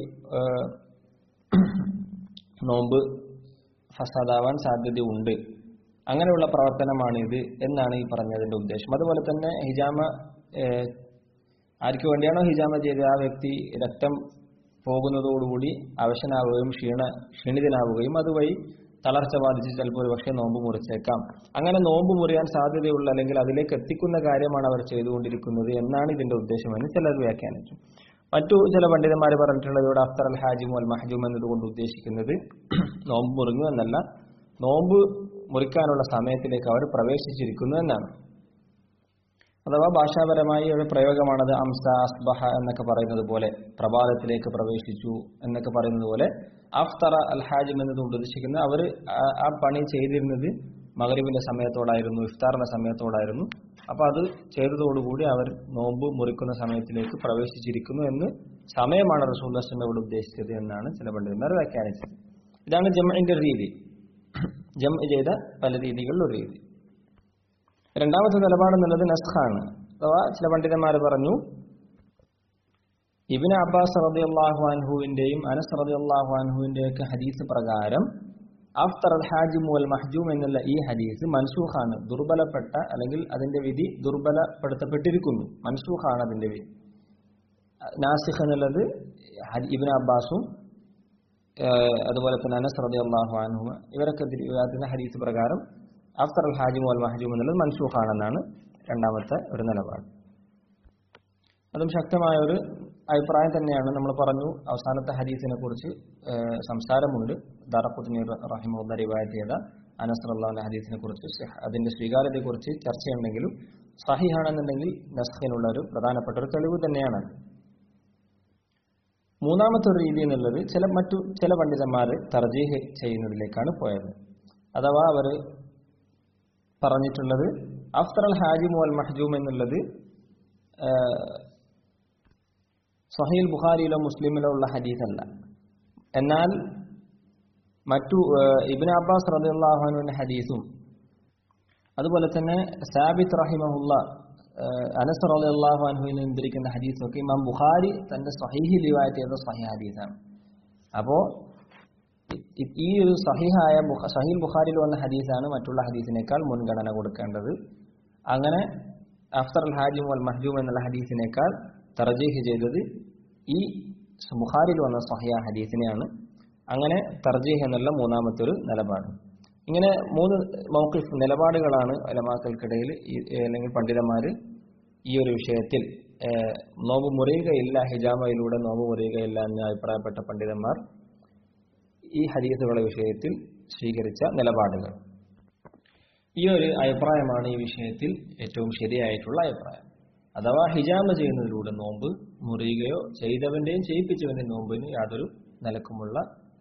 നോമ്പ് ഫസാദാവാൻ സാധ്യതയുണ്ട് അങ്ങനെയുള്ള പ്രവർത്തനമാണിത് എന്നാണ് ഈ പറഞ്ഞതിന്റെ ഉദ്ദേശം അതുപോലെ തന്നെ ഹിജാമ ആർക്ക് വേണ്ടിയാണോ ഹിജാമ ചെയ്തത് ആ വ്യക്തി രക്തം പോകുന്നതോടുകൂടി അവശനാവുകയും ക്ഷീണ ക്ഷീണിതനാവുകയും അതുവഴി തളർച്ച ബാധിച്ച് ചിലപ്പോൾ ഒരു പക്ഷേ നോമ്പ് മുറിച്ചേക്കാം അങ്ങനെ നോമ്പ് മുറിയാൻ സാധ്യതയുള്ള അല്ലെങ്കിൽ അതിലേക്ക് എത്തിക്കുന്ന കാര്യമാണ് അവർ ചെയ്തുകൊണ്ടിരിക്കുന്നത് എന്നാണ് ഇതിന്റെ ഉദ്ദേശമെന്ന് ചിലർ വ്യാഖ്യാനിച്ചു മറ്റു ചില പണ്ഡിതന്മാർ പറഞ്ഞിട്ടുള്ളത് ഇവിടെ അഫ്തർ അൽ ഹാജിം അൽ മഹജൂം എന്നതുകൊണ്ട് ഉദ്ദേശിക്കുന്നത് നോമ്പ് മുറിഞ്ഞു എന്നല്ല നോമ്പ് മുറിക്കാനുള്ള സമയത്തിലേക്ക് അവർ പ്രവേശിച്ചിരിക്കുന്നു എന്നാണ് അഥവാ ഭാഷാപരമായി ഒരു പ്രയോഗമാണത് അംസ അസ്ബഹ എന്നൊക്കെ പറയുന്നത് പോലെ പ്രഭാതത്തിലേക്ക് പ്രവേശിച്ചു എന്നൊക്കെ പറയുന്നത് പോലെ അഫ്തറ അൽ ഹാജിം എന്നതുകൊണ്ട് ഉദ്ദേശിക്കുന്ന അവർ ആ പണി ചെയ്തിരുന്നത് മകരീബിന്റെ സമയത്തോടായിരുന്നു ഇഫ്താറിന്റെ സമയത്തോടായിരുന്നു അപ്പൊ അത് ചെയ്തതോടുകൂടി അവർ നോമ്പ് മുറിക്കുന്ന സമയത്തിലേക്ക് പ്രവേശിച്ചിരിക്കുന്നു എന്ന് സമയമാണ് റസൂൽ ഇവിടെ ഉദ്ദേശിച്ചത് എന്നാണ് ചില പണ്ഡിതന്മാർ വ്യാഖ്യാനിച്ചത് ഇതാണ് ജമ്മിന്റെ രീതി ജം ചെയ്ത പല രീതികളിൽ ഒരു രീതി രണ്ടാമത്തെ നിലപാടെന്നുള്ളത് നസ്ഖാണ് അഥവാ ചില പണ്ഡിതന്മാർ പറഞ്ഞു ഇബിന് അബ്ബാസ് റബിഅള്ളാഹു അൻഹുവിന്റെയും അനസ് റബിഅള്ളാഹു അൻഹുവിന്റെയും ഒക്കെ ഹദീസ് പ്രകാരം അഫ്തർ അൽ ഹാജിം അൽ മഹജൂം എന്നുള്ള ഈ ഹദീസ് മൻസൂഖാണ് ദുർബലപ്പെട്ട അല്ലെങ്കിൽ അതിന്റെ വിധി ദുർബലപ്പെടുത്തപ്പെട്ടിരിക്കുന്നു മൻസൂഖാണ് അതിന്റെ വിധി നാസിഖ് എന്നുള്ളത് ഇബിൻ അബ്ബാസും അതുപോലെ തന്നെ അനസ് റബി അള്ളാഹു അൻഹു ഇവരൊക്കെ വിവാദത്തിന്റെ ഹദീസ് പ്രകാരം അഫ്തർ അൽ ഹാജിം അൽ മഹജൂം എന്നുള്ളത് മൻസൂഖാണെന്നാണ് രണ്ടാമത്തെ ഒരു നിലപാട് അതും ശക്തമായ ഒരു അഭിപ്രായം തന്നെയാണ് നമ്മൾ പറഞ്ഞു അവസാനത്തെ ഹദീസിനെ കുറിച്ച് സംസാരമുണ്ട് ദാറഖുദ്ദീൻ റഹിമുള്ള റിവായത്ത് ചെയ്ത അനസ് അള്ളാഹുന്റെ ഹദീസിനെ കുറിച്ച് അതിന്റെ സ്വീകാര്യതയെക്കുറിച്ച് ചർച്ചയുണ്ടെങ്കിലും സഹിഹാണെന്നുണ്ടെങ്കിൽ നസ്ഖിനുള്ള ഒരു പ്രധാനപ്പെട്ട ഒരു തെളിവ് തന്നെയാണ് മൂന്നാമത്തെ ഒരു രീതി എന്നുള്ളത് ചില മറ്റു ചില പണ്ഡിതന്മാർ തർജീഹ് ചെയ്യുന്നതിലേക്കാണ് പോയത് അഥവാ അവർ പറഞ്ഞിട്ടുള്ളത് അഫ്തർ അൽ ഹാജിം അൽ മഹജൂം എന്നുള്ളത് സഹീൽ ബുഖാരിയിലോ മുസ്ലിമിലോ ഉള്ള ഹദീസല്ല എന്നാൽ മറ്റു ഇബിൻ അബ്ബാസ് റദിയുള്ളാഹുവിന്റെ ഹദീസും അതുപോലെ തന്നെ സാബിത്ത് റഹിമഹുല്ല അനസ് റളിയല്ലാഹു അൻഹുവിൽ നിന്നിരിക്കുന്ന ഹദീസൊക്കെ ഇമാം ബുഖാരി തന്റെ സഹീഹി റിവായത്ത് ചെയ്ത സഹീ ഹദീസാണ് അപ്പോ ഈ ഒരു സഹിഹായ സഹീൽ ബുഖാരിയിൽ വന്ന ഹദീസാണ് മറ്റുള്ള ഹദീസിനേക്കാൾ മുൻഗണന കൊടുക്കേണ്ടത് അങ്ങനെ അഫ്തർ അൽ ഹാജിം അൽ മഹജൂം എന്നുള്ള ഹദീസിനേക്കാൾ തർജീഹ് ചെയ്തത് ഈ ബുഖാരിൽ വന്ന സഹിയ ഹദീസിനെയാണ് അങ്ങനെ തർജീഹ് എന്നുള്ള മൂന്നാമത്തെ ഒരു നിലപാട് ഇങ്ങനെ മൂന്ന് മൗക്കിഫ് നിലപാടുകളാണ് അലമാക്കൾക്കിടയിൽ അല്ലെങ്കിൽ പണ്ഡിതന്മാര് ഈ ഒരു വിഷയത്തിൽ നോമ്പ് മുറിയുകയില്ല ഹിജാമയിലൂടെ നോമ്പ് മുറിയുകയില്ല എന്ന് അഭിപ്രായപ്പെട്ട പണ്ഡിതന്മാർ ഈ ഹദീസുകളുടെ വിഷയത്തിൽ സ്വീകരിച്ച നിലപാടുകൾ ഈ ഒരു അഭിപ്രായമാണ് ഈ വിഷയത്തിൽ ഏറ്റവും ശരിയായിട്ടുള്ള അഭിപ്രായം അഥവാ ഹിജാമ ചെയ്യുന്നതിലൂടെ നോമ്പ് മുറിയുകയോ ചെയ്തവന്റെയും ചെയ്യിപ്പിച്ചവന്റെയും നോമ്പിന് യാതൊരു നിലക്കുമുള്ള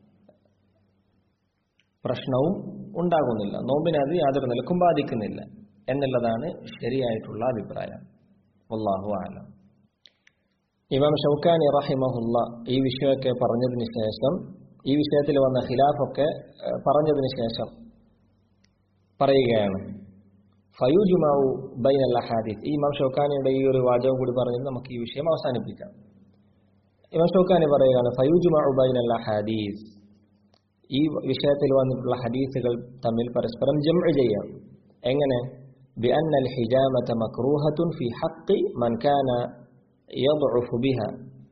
പ്രശ്നവും ഉണ്ടാകുന്നില്ല നോമ്പിനെ അത് യാതൊരു നിലക്കും ബാധിക്കുന്നില്ല എന്നുള്ളതാണ് ശരിയായിട്ടുള്ള അഭിപ്രായം അള്ളാഹു ആലം ഇമാം ഷൗക്കാനി റഹിമഹുല്ല ഈ വിഷയമൊക്കെ പറഞ്ഞതിന് ശേഷം ഈ വിഷയത്തിൽ വന്ന ഖിലാഫൊക്കെ ഏഹ്, പറഞ്ഞതിന് ശേഷം പറയുകയാണ് ഫയൂജുമാവു ബൈൻ അൽ അഹാദീസ് ഈ ഇമാം ഷൗക്കാനിയുടെ ഈ ഒരു വാചകം കൂടി പറഞ്ഞത് നമുക്ക് ഈ വിഷയം അവസാനിപ്പിക്കാം ഇമാം ഷൗക്കാനി പറയുകയാണ് ഫയൂജുമാവു ബൈൻ അൽ അഹാദീസ് ഈ വിഷയത്തിൽ വന്നിട്ടുള്ള ഹദീസുകൾ തമ്മിൽ പരസ്പരം ജംഅ ചെയ്യാം എങ്ങനെ بأن الحجامة مكروهة في حق من كان يضعف بها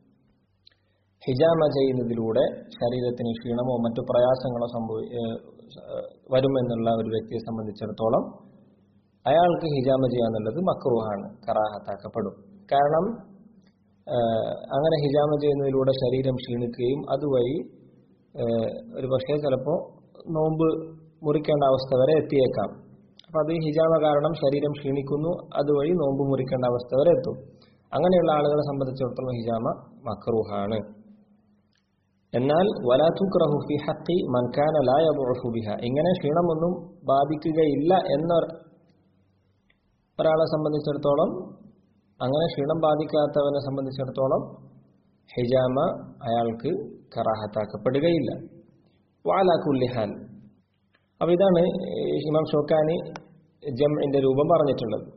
ഹിജാമ ചെയ്യുന്നതിലൂടെ ശരീരത്തിന് ക്ഷീണമോ മറ്റു പ്രയാസങ്ങളോ സംഭവി ഏഹ് വരുമെന്നുള്ള ഒരു വ്യക്തിയെ സംബന്ധിച്ചിടത്തോളം അയാൾക്ക് ഹിജാമ ചെയ്യാന്നുള്ളത് മക്രൂഹാണ് കറാഹത്താക്കപ്പെടും കാരണം ഏഹ് അങ്ങനെ ഹിജാമ ചെയ്യുന്നതിലൂടെ ശരീരം ക്ഷീണിക്കുകയും അതുവഴി ഏഹ് ഒരു പക്ഷേ ചിലപ്പോൾ നോമ്പ് മുറിക്കേണ്ട അവസ്ഥ വരെ എത്തിയേക്കാം അപ്പൊ അത് ഹിജാമ കാരണം ശരീരം ക്ഷീണിക്കുന്നു അതുവഴി നോമ്പ് മുറിക്കേണ്ട അവസ്ഥ വരെ എത്തും അങ്ങനെയുള്ള ആളുകളെ സംബന്ധിച്ചിടത്തോളം ഹിജാമ മക്രൂഹാണ് എന്നാൽ വലാത്തുക്രഹു ഫി ഹക്കി മൻകാന ലാ യദുഉഫു ബിഹ ഇങ്ങനെ ക്ഷീണമൊന്നും ബാധിക്കുകയില്ല എന്ന ഒരാളെ സംബന്ധിച്ചിടത്തോളം അങ്ങനെ ക്ഷീണം ബാധിക്കാത്തവനെ സംബന്ധിച്ചിടത്തോളം ഹിജാമ അയാൾക്ക് കറാഹത്താക്കപ്പെടുകയില്ല വാലാ കുല്ലിഹാൽ അപ്പൊ ഇതാണ് ഇമാം ഷോക്കാനി ജംഇന്റെ രൂപം പറഞ്ഞിട്ടുള്ളത്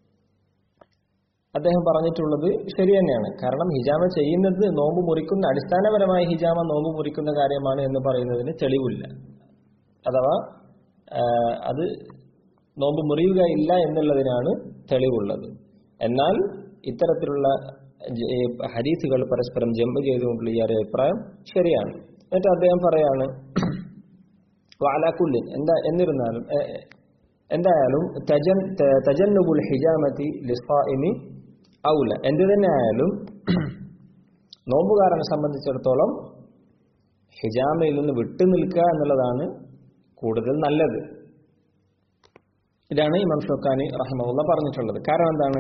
അദ്ദേഹം പറഞ്ഞിട്ടുള്ളത് ശരി തന്നെയാണ് കാരണം ഹിജാമ ചെയ്യുന്നത് നോമ്പ് മുറിക്കുന്ന അടിസ്ഥാനപരമായി ഹിജാമ നോമ്പ് മുറിക്കുന്ന കാര്യമാണ് എന്ന് പറയുന്നതിന് തെളിവില്ല അഥവാ ആഹ്, അത് നോമ്പ് മുറിയുകയില്ല എന്നുള്ളതിനാണ് തെളിവുള്ളത് എന്നാൽ ഇത്തരത്തിലുള്ള ജ- ഏ, ഹദീസുകൾ പരസ്പരം ജമ്പ് ചെയ്തുകൊണ്ടുള്ള ഈ ഒരു അഭിപ്രായം ശരിയാണ് എന്നിട്ട് അദ്ദേഹം പറയാണ് വാലാക്കുല്ലിൻ എന്താ എന്നിരുന്നാലും ഏ, ഏ, എന്തായാലും തജൻ ത- തജന്നുബുൽ ഹിജാമത്തി ലിസ്ഫാഇമി ഔല എന്ത് തന്നെ ആയാലും നോമ്പുകാരനെ സംബന്ധിച്ചിടത്തോളം ഹിജാമയിൽ നിന്ന് വിട്ടു നിൽക്കുക എന്നുള്ളതാണ് കൂടുതൽ നല്ലത് ഇതാണ് ഇമാം ഷോക്കാനി റഹിമുള്ള പറഞ്ഞിട്ടുള്ളത് കാരണം എന്താണ്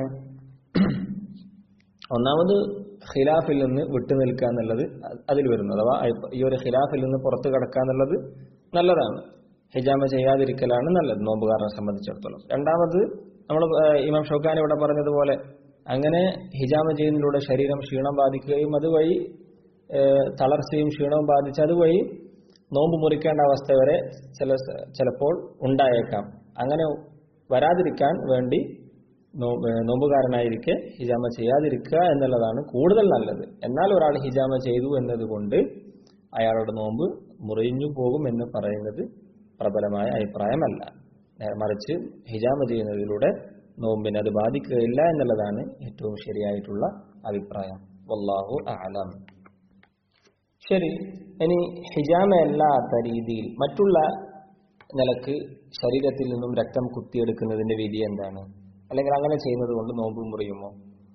ഒന്നാമത് ഖിലാഫിൽ നിന്ന് വിട്ടു നിൽക്കുക എന്നുള്ളത് അ- അതിൽ വരുന്നു അഥവാ അയ്- ഈ ഒരു ഖിലാഫിൽ നിന്ന് പുറത്തു കടക്കുക എന്നുള്ളത് നല്ലതാണ് ഹിജാമ ചെയ്യാതിരിക്കലാണ് നല്ലത് നോമ്പുകാരനെ സംബന്ധിച്ചിടത്തോളം രണ്ടാമത് നമ്മൾ ഇമാം ഷൗക്കാൻ ഇവിടെ പറഞ്ഞതുപോലെ അങ്ങനെ ഹിജാമ ചെയ്യുന്നതിലൂടെ ശരീരം ക്ഷീണം ബാധിക്കുകയും അതുവഴി ഏഹ്, തളർച്ചയും ക്ഷീണവും ബാധിച്ച് അതുവഴി നോമ്പ് മുറിക്കേണ്ട അവസ്ഥ വരെ ചില സ- ചിലപ്പോൾ ഉണ്ടായേക്കാം അങ്ങനെ വരാതിരിക്കാൻ വേണ്ടി നോ- ഏഹ് നോമ്പുകാരനായിരിക്കെ ഹിജാമ ചെയ്യാതിരിക്കുക എന്നുള്ളതാണ് കൂടുതൽ നല്ലത് എന്നാൽ ഒരാൾ ഹിജാമ ചെയ്തു എന്നതുകൊണ്ട് അയാളുടെ നോമ്പ് മുറിഞ്ഞു പോകും എന്ന് പറയുന്നത് പ്രബലമായ അഭിപ്രായമല്ല നേരെ മറിച്ച് ഹിജാമ ചെയ്യുന്നതിലൂടെ നോമ്പിനെ അത് ബാധിക്കുകയില്ല എന്നുള്ളതാണ് ഏറ്റവും ശരിയായിട്ടുള്ള അഭിപ്രായം വല്ലാഹു അലം ശരി ഇനി ഹിജാമയല്ലാത്ത രീതിയിൽ മറ്റുള്ള നിലക്ക് ശരീരത്തിൽ നിന്നും രക്തം കുത്തിയെടുക്കുന്നതിന്റെ വിധി എന്താണ് അല്ലെങ്കിൽ അങ്ങനെ ചെയ്യുന്നത് കൊണ്ട് നോമ്പ് മുറിയുമോ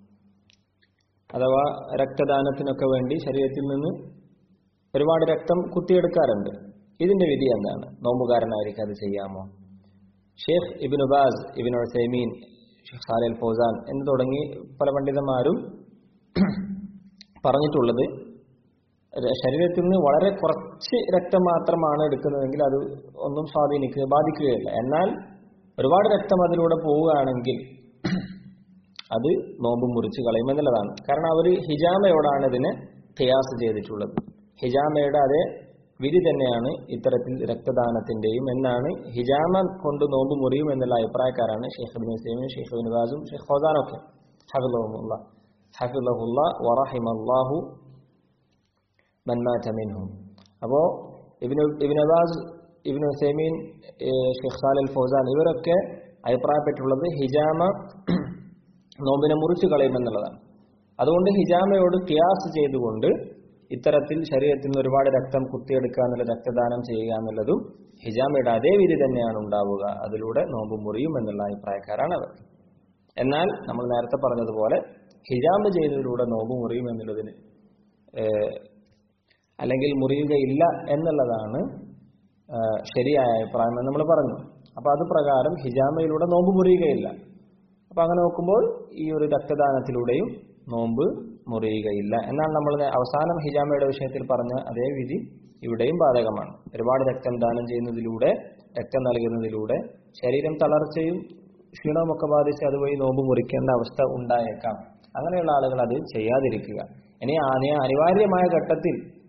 അഥവാ രക്തദാനത്തിനൊക്കെ വേണ്ടി ശരീരത്തിൽ നിന്ന് ഒരുപാട് രക്തം കുത്തിയെടുക്കാറുണ്ട് ഇതിന്റെ വിധി എന്താണ് നോമ്പുകാരനായിരിക്കും അത് ചെയ്യാമോ ഷെയ്ഖ് ഇബിൻ ഉബാസ് ഇബിൻ ഉസൈമീൻ ഷെയ്ഖ് സാലിൽ ഫൗസാൻ എന്ന് തുടങ്ങി പല പണ്ഡിതന്മാരും പറഞ്ഞിട്ടുള്ളത് ര- ശരീരത്തിൽ നിന്ന് വളരെ കുറച്ച് രക്തം മാത്രമാണ് എടുക്കുന്നതെങ്കിൽ അത് ഒന്നും സ്വാധീനിക്കുക ബാധിക്കുകയില്ല എന്നാൽ ഒരുപാട് രക്തം അതിലൂടെ പോവുകയാണെങ്കിൽ അത് നോമ്പ് മുറിച്ച് കളയുമെന്നുള്ളതാണ് കാരണം അവർ ഹിജാമയോടാണ് ഇതിനെ ഖിയാസ് ചെയ്തിട്ടുള്ളത് ഹിജാമയുടെ അതേ വിധി തന്നെയാണ് ഇത്തരത്തിൽ രക്തദാനത്തിന്റെയും എന്നാണ് ഹിജാമ കൊണ്ട് നോമ്പ് മുറിയും എന്നുള്ള അഭിപ്രായക്കാരാണ് ഷെയ്ഖ് ബിൻ സൈമിയും ഷെയ്ഖ് ബിൻ ബാസും ഷെയ്ഖ് ഫൗസാനൊക്കെ ഹഫിളഹുല്ല ഹഫിളഹുല്ല വറഹിമല്ലാഹു മൻമാറ്റ മിൻഹും അപ്പോ ഇബിന് ഇബിൻ അബാസ് ഇബിൻ ഹുസൈമീൻ ഷെയ്ഖ് സാലിൽ ഫൗസാൻ ഇവരൊക്കെ അഭിപ്രായപ്പെട്ടുള്ളത് ഹിജാമ നോമ്പിനെ മുറിച്ചു കളയുമെന്നുള്ളതാണ് അതുകൊണ്ട് ഹിജാമയോട് ക്യാസ് ചെയ്തുകൊണ്ട് ഇത്തരത്തിൽ ശരീരത്തിൽ നിന്ന് ഒരുപാട് രക്തം കുത്തിയെടുക്കുക എന്നുള്ള രക്തദാനം ചെയ്യുക എന്നുള്ളതും ഹിജാമയുടെ അതേ വിധി തന്നെയാണ് ഉണ്ടാവുക അതിലൂടെ നോമ്പ് മുറിയും എന്നുള്ള അഭിപ്രായക്കാരാണ് അവർ എന്നാൽ നമ്മൾ നേരത്തെ പറഞ്ഞതുപോലെ ഹിജാമ ചെയ്യുന്നതിലൂടെ നോമ്പ് മുറിയും എന്നുള്ളതിന് ഏഹ്, അല്ലെങ്കിൽ മുറിയുകയില്ല എന്നുള്ളതാണ് ഏഹ്, ശരിയായ അഭിപ്രായം എന്ന് നമ്മൾ പറഞ്ഞു അപ്പൊ അത് പ്രകാരം ഹിജാമയിലൂടെ നോമ്പ് മുറിയുകയില്ല അപ്പൊ അങ്ങനെ നോക്കുമ്പോൾ ഈ ഒരു രക്തദാനത്തിലൂടെയും നോമ്പ് മുറിയുകയില്ല എന്നാൽ നമ്മൾ നേ- അവസാനം ഹിജാമയുടെ വിഷയത്തിൽ പറഞ്ഞ അതേ വിധി ഇവിടെയും ബാധകമാണ് ഒരുപാട് രക്തം ദാനം ചെയ്യുന്നതിലൂടെ രക്തം നൽകുന്നതിലൂടെ ശരീരം തളർച്ചയും ക്ഷീണവും ഒക്കെ ബാധിച്ച് അതുവഴി നോമ്പ് മുറിക്കേണ്ട അവസ്ഥ ഉണ്ടായേക്കാം അങ്ങനെയുള്ള ആളുകൾ അത് ചെയ്യാതിരിക്കുക ഇനി ആ- അനിവാര്യമായ ഘട്ടത്തിൽ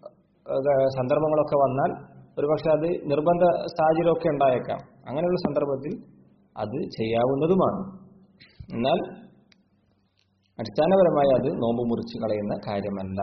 ഏഹ്, സന്ദർഭങ്ങളൊക്കെ വന്നാൽ ഒരുപക്ഷെ അത് നിർബന്ധ സാഹചര്യമൊക്കെ ഉണ്ടായേക്കാം അങ്ങനെയുള്ള സന്ദർഭത്തിൽ അത് ചെയ്യാവുന്നതുമാണ് എന്നാൽ അടിസ്ഥാനപരമായി അത് നോമ്പ് മുറിച്ച് കളയുന്ന കാര്യമല്ല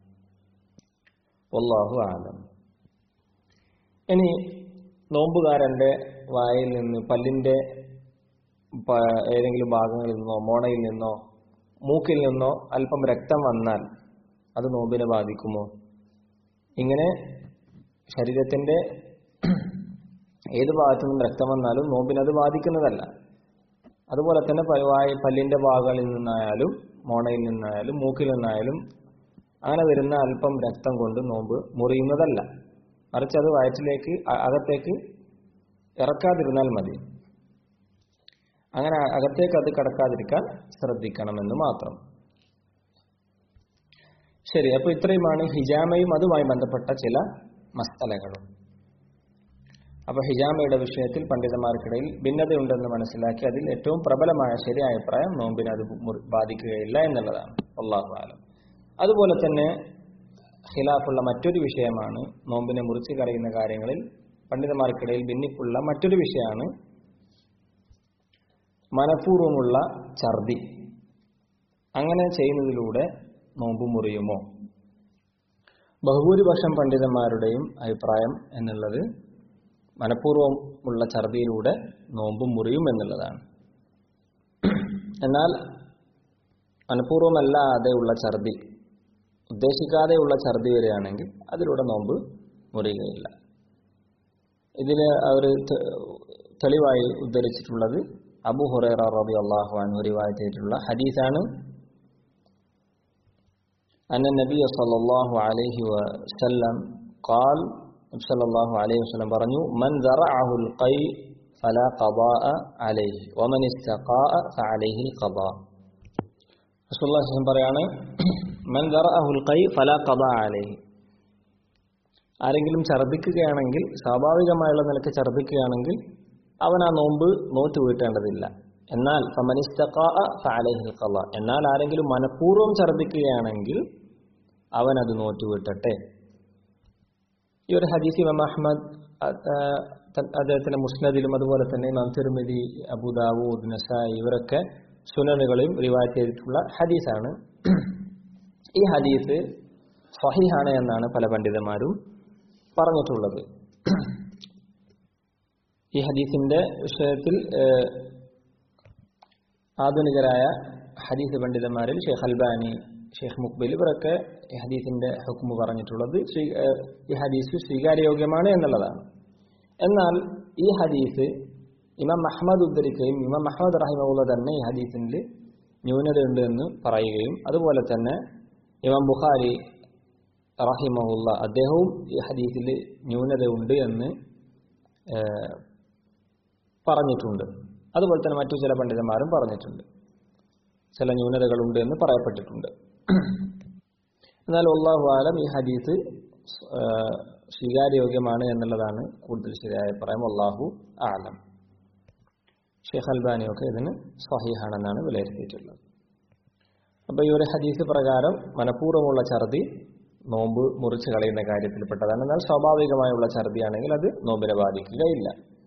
വല്ലാഹു ആലം ഇനി നോമ്പുകാരന്റെ വായിൽ നിന്ന് പല്ലിന്റെ പ- ഏതെങ്കിലും ഭാഗങ്ങളിൽ നിന്നോ മോണയിൽ നിന്നോ മൂക്കിൽ നിന്നോ അല്പം രക്തം വന്നാൽ അത് നോമ്പിനെ ബാധിക്കുമോ ഇങ്ങനെ ശരീരത്തിന്റെ ഏത് ഭാഗത്തു നിന്നും രക്തം വന്നാലും നോമ്പിനത് ബാധിക്കുന്നതല്ല അതുപോലെ തന്നെ പ- വായ പല്ലിന്റെ ഭാഗങ്ങളിൽ നിന്നായാലും മോണയിൽ നിന്നായാലും മൂക്കിൽ നിന്നായാലും അങ്ങനെ വരുന്ന അല്പം രക്തം കൊണ്ട് നോമ്പ് മുറിയുന്നതല്ല മറിച്ച് അത് വയറ്റിലേക്ക് അ- അകത്തേക്ക് ഇറക്കാതിരുന്നാൽ മതി അങ്ങനെ അകത്തേക്ക് അത് കടക്കാതിരിക്കാൻ ശ്രദ്ധിക്കണമെന്ന് മാത്രം ശരി അപ്പൊ ഇത്രയുമാണ് ഹിജാമയും അതുമായി ബന്ധപ്പെട്ട ചില മസ്തലകളും അപ്പൊ ഹിജാമയുടെ വിഷയത്തിൽ പണ്ഡിതന്മാർക്കിടയിൽ ഭിന്നതയുണ്ടെന്ന് മനസ്സിലാക്കി അതിൽ ഏറ്റവും പ്രബലമായ ശരിയായ അഭിപ്രായം നോമ്പിനെ അത് മുറി- ബാധിക്കുകയില്ല എന്നുള്ളതാണ് അള്ളാഹു ആലം അതുപോലെ തന്നെ ഖിലാഫുള്ള മറ്റൊരു വിഷയമാണ് നോമ്പിനെ മുറിച്ച് കളയുന്ന കാര്യങ്ങളിൽ പണ്ഡിതന്മാർക്കിടയിൽ ഭിന്നിപ്പുള്ള മറ്റൊരു വിഷയമാണ് മനഃപൂർവ്വമുള്ള ഛർദി അങ്ങനെ ചെയ്യുന്നതിലൂടെ നോമ്പ് മുറിയുമോ ബഹുഭൂരിപക്ഷം പണ്ഡിതന്മാരുടെയും അഭിപ്രായം എന്നുള്ളത് മനഃപൂർവ്വം ഉള്ള ഛർദിയിലൂടെ നോമ്പ് മുറിയും എന്നുള്ളതാണ് എന്നാൽ മനഃപൂർവ്വമല്ലാതെ ഉള്ള ഛർദി ഉദ്ദേശിക്കാതെയുള്ള ഛർദി വരികയാണെങ്കിൽ അതിലൂടെ നോമ്പ് മുറിയുകയില്ല ഇതിന് അവർ തെളിവായി ഉദ്ധരിച്ചിട്ടുള്ളത് അബു ഹുറൈറ റബി അള്ളാഹു അൻഹു റിവായത്ത് ചെയ്തിട്ടുള്ള ഹദീസാണ് أن النبي صلى الله عليه وسلم قال صلى الله عليه وسلم പറഞ്ഞു من ذرعه القيء فلا قضاء عليه ومن استقاء فعليه القضاء رسول الله صلى الله عليه وسلم പറയാണ് من ذرعه القيء فلا قضاء عليه ആരെങ്കിലും ഛർദ്ദിക്കുകയാണെങ്കിൽ സ്വാഭാവികമായുള്ള നിലക്ക് ഛർദ്ദിക്കുകയാണെങ്കിൽ അവൻ ആ നോമ്പ് നോറ്റ് വീട്ടേണ്ടതില്ല എന്നാൽ ഫമനിസ്തഖാഅ ഫഅലൈഹിൽ ഖളാ എന്നാൽ ആരെങ്കിലും മനഃപൂർവ്വം ഛർദ്ദിക്കുകയാണെങ്കിൽ അവൻ അത് നോറ്റ് വീട്ടട്ടെ ഈ ഒരു ഹദീസ് ഇമാം അഹ്മദ് അ- ആ, ത- അദ്ദേഹത്തിന്റെ മുസ്നദിലും അതുപോലെ തന്നെ ഇമാം തിരുമതി അബുദാവൂദ് നസായി ഇവരൊക്കെ സുനനുകളിലും റിവായത്ത് ചെയ്തിട്ടുള്ള ഹദീസാണ് ഈ ഹദീസ് സഹിഹാണ് എന്നാണ് പല പണ്ഡിതന്മാരും പറഞ്ഞിട്ടുള്ളത് ഈ ഹദീസിന്റെ വിഷയത്തിൽ ഏഹ്, ആധുനികരായ ഹദീസ് പണ്ഡിതന്മാരിൽ ഷെയ്ഖ് അൽബാനി ഷെയ്ഖ് മുക്ബിൽ ഇവരൊക്കെ ഈ ഹദീസിന്റെ ഹുക്മ് പറഞ്ഞിട്ടുള്ളത് സ്വീ- ഏഹ്, ഈ ഹദീസ് സ്വീകാര്യയോഗ്യമാണ് എന്നുള്ളതാണ് എന്നാൽ ഈ ഹദീസ് ഇമാം അഹമ്മദ് ഉദ്ധരിക്കുകയും ഇമാം അഹമ്മദ് റഹിമുള്ള തന്നെ ഈ ഹദീസിൽ ന്യൂനതയുണ്ട് എന്ന് പറയുകയും അതുപോലെ തന്നെ ഇമാം ബുഖാരി റഹിമഹുല്ല അദ്ദേഹവും ഈ ഹദീസിൽ ന്യൂനതയുണ്ട് എന്ന് ഏഹ്, പറഞ്ഞിട്ടുണ്ട് അതുപോലെ തന്നെ മറ്റു ചില പണ്ഡിതന്മാരും പറഞ്ഞിട്ടുണ്ട് ചില ന്യൂനതകളുണ്ട് എന്ന് പറയപ്പെട്ടിട്ടുണ്ട് എന്നാൽ അള്ളാഹു ആലം ഈ ഹദീസ് ഏഹ്, സ്വീകാര്യയോഗ്യമാണ് എന്നുള്ളതാണ് കൂടുതൽ ശരിയായ അഭിപ്രായം അള്ളാഹു ആലം ഷെയ്ഖ് അൽബാനിയൊക്കെ ഇതിന് സഹിഹാണെന്നാണ് വിലയിരുത്തിയിട്ടുള്ളത് അപ്പൊ ഈ ഒരു ഹദീസ് പ്രകാരം മനഃപൂർവ്വമുള്ള ഛർദി നോമ്പ് മുറിച്ച് കളയുന്ന കാര്യത്തിൽപ്പെട്ടതാണ് എന്നാൽ സ്വാഭാവികമായുള്ള ഛർദിയാണെങ്കിൽ അത് നോമ്പിനെ ബാധിക്കുകയില്ല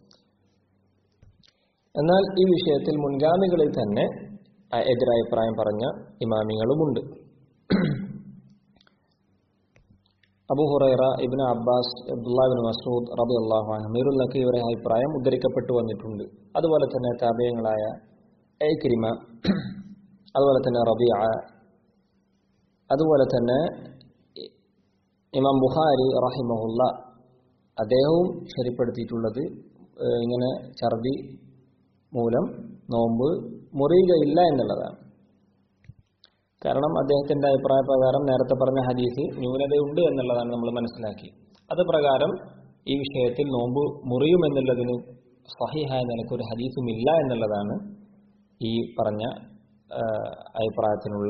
എന്നാൽ ഈ വിഷയത്തിൽ മുൻഗാമികളിൽ തന്നെ ആ എതിരഭിപ്രായം പറഞ്ഞ ഇമാമികളുമുണ്ട് Abu Hurairah Ibn Abbas Abdullah bin Masood റബി അള്ളാഹു അമീറുല്ലക്ക് ഇവരെ അഭിപ്രായം ഉദ്ധരിക്കപ്പെട്ടു വന്നിട്ടുണ്ട് അതുപോലെ തന്നെ താപയങ്ങളായ ഐക്രിമ അതുപോലെ തന്നെ റബിയ അതുപോലെ തന്നെ ഇമാം ബുഖാരി റഹിമഹുല്ല അദ്ദേഹവും ശരിപ്പെടുത്തിയിട്ടുള്ളത് ഏഹ് ഇങ്ങനെ ഛർദി മൂലം നോമ്പ് മുറിയുകയില്ല എന്നുള്ളതാണ് കാരണം അദ്ദേഹത്തിന്റെ അഭിപ്രായ പ്രകാരം നേരത്തെ പറഞ്ഞ ഹദീസ് ന്യൂനതയുണ്ട് എന്നുള്ളതാണ് നമ്മൾ മനസ്സിലാക്കി അത് പ്രകാരം ഈ വിഷയത്തിൽ നോമ്പ് മുറിയുമെന്നുള്ളതിന് സഹിഹായ നിലയ്ക്ക് ഒരു ഹദീസും ഇല്ല എന്നുള്ളതാണ് ഈ പറഞ്ഞ ആ, അഭിപ്രായത്തിനുള്ള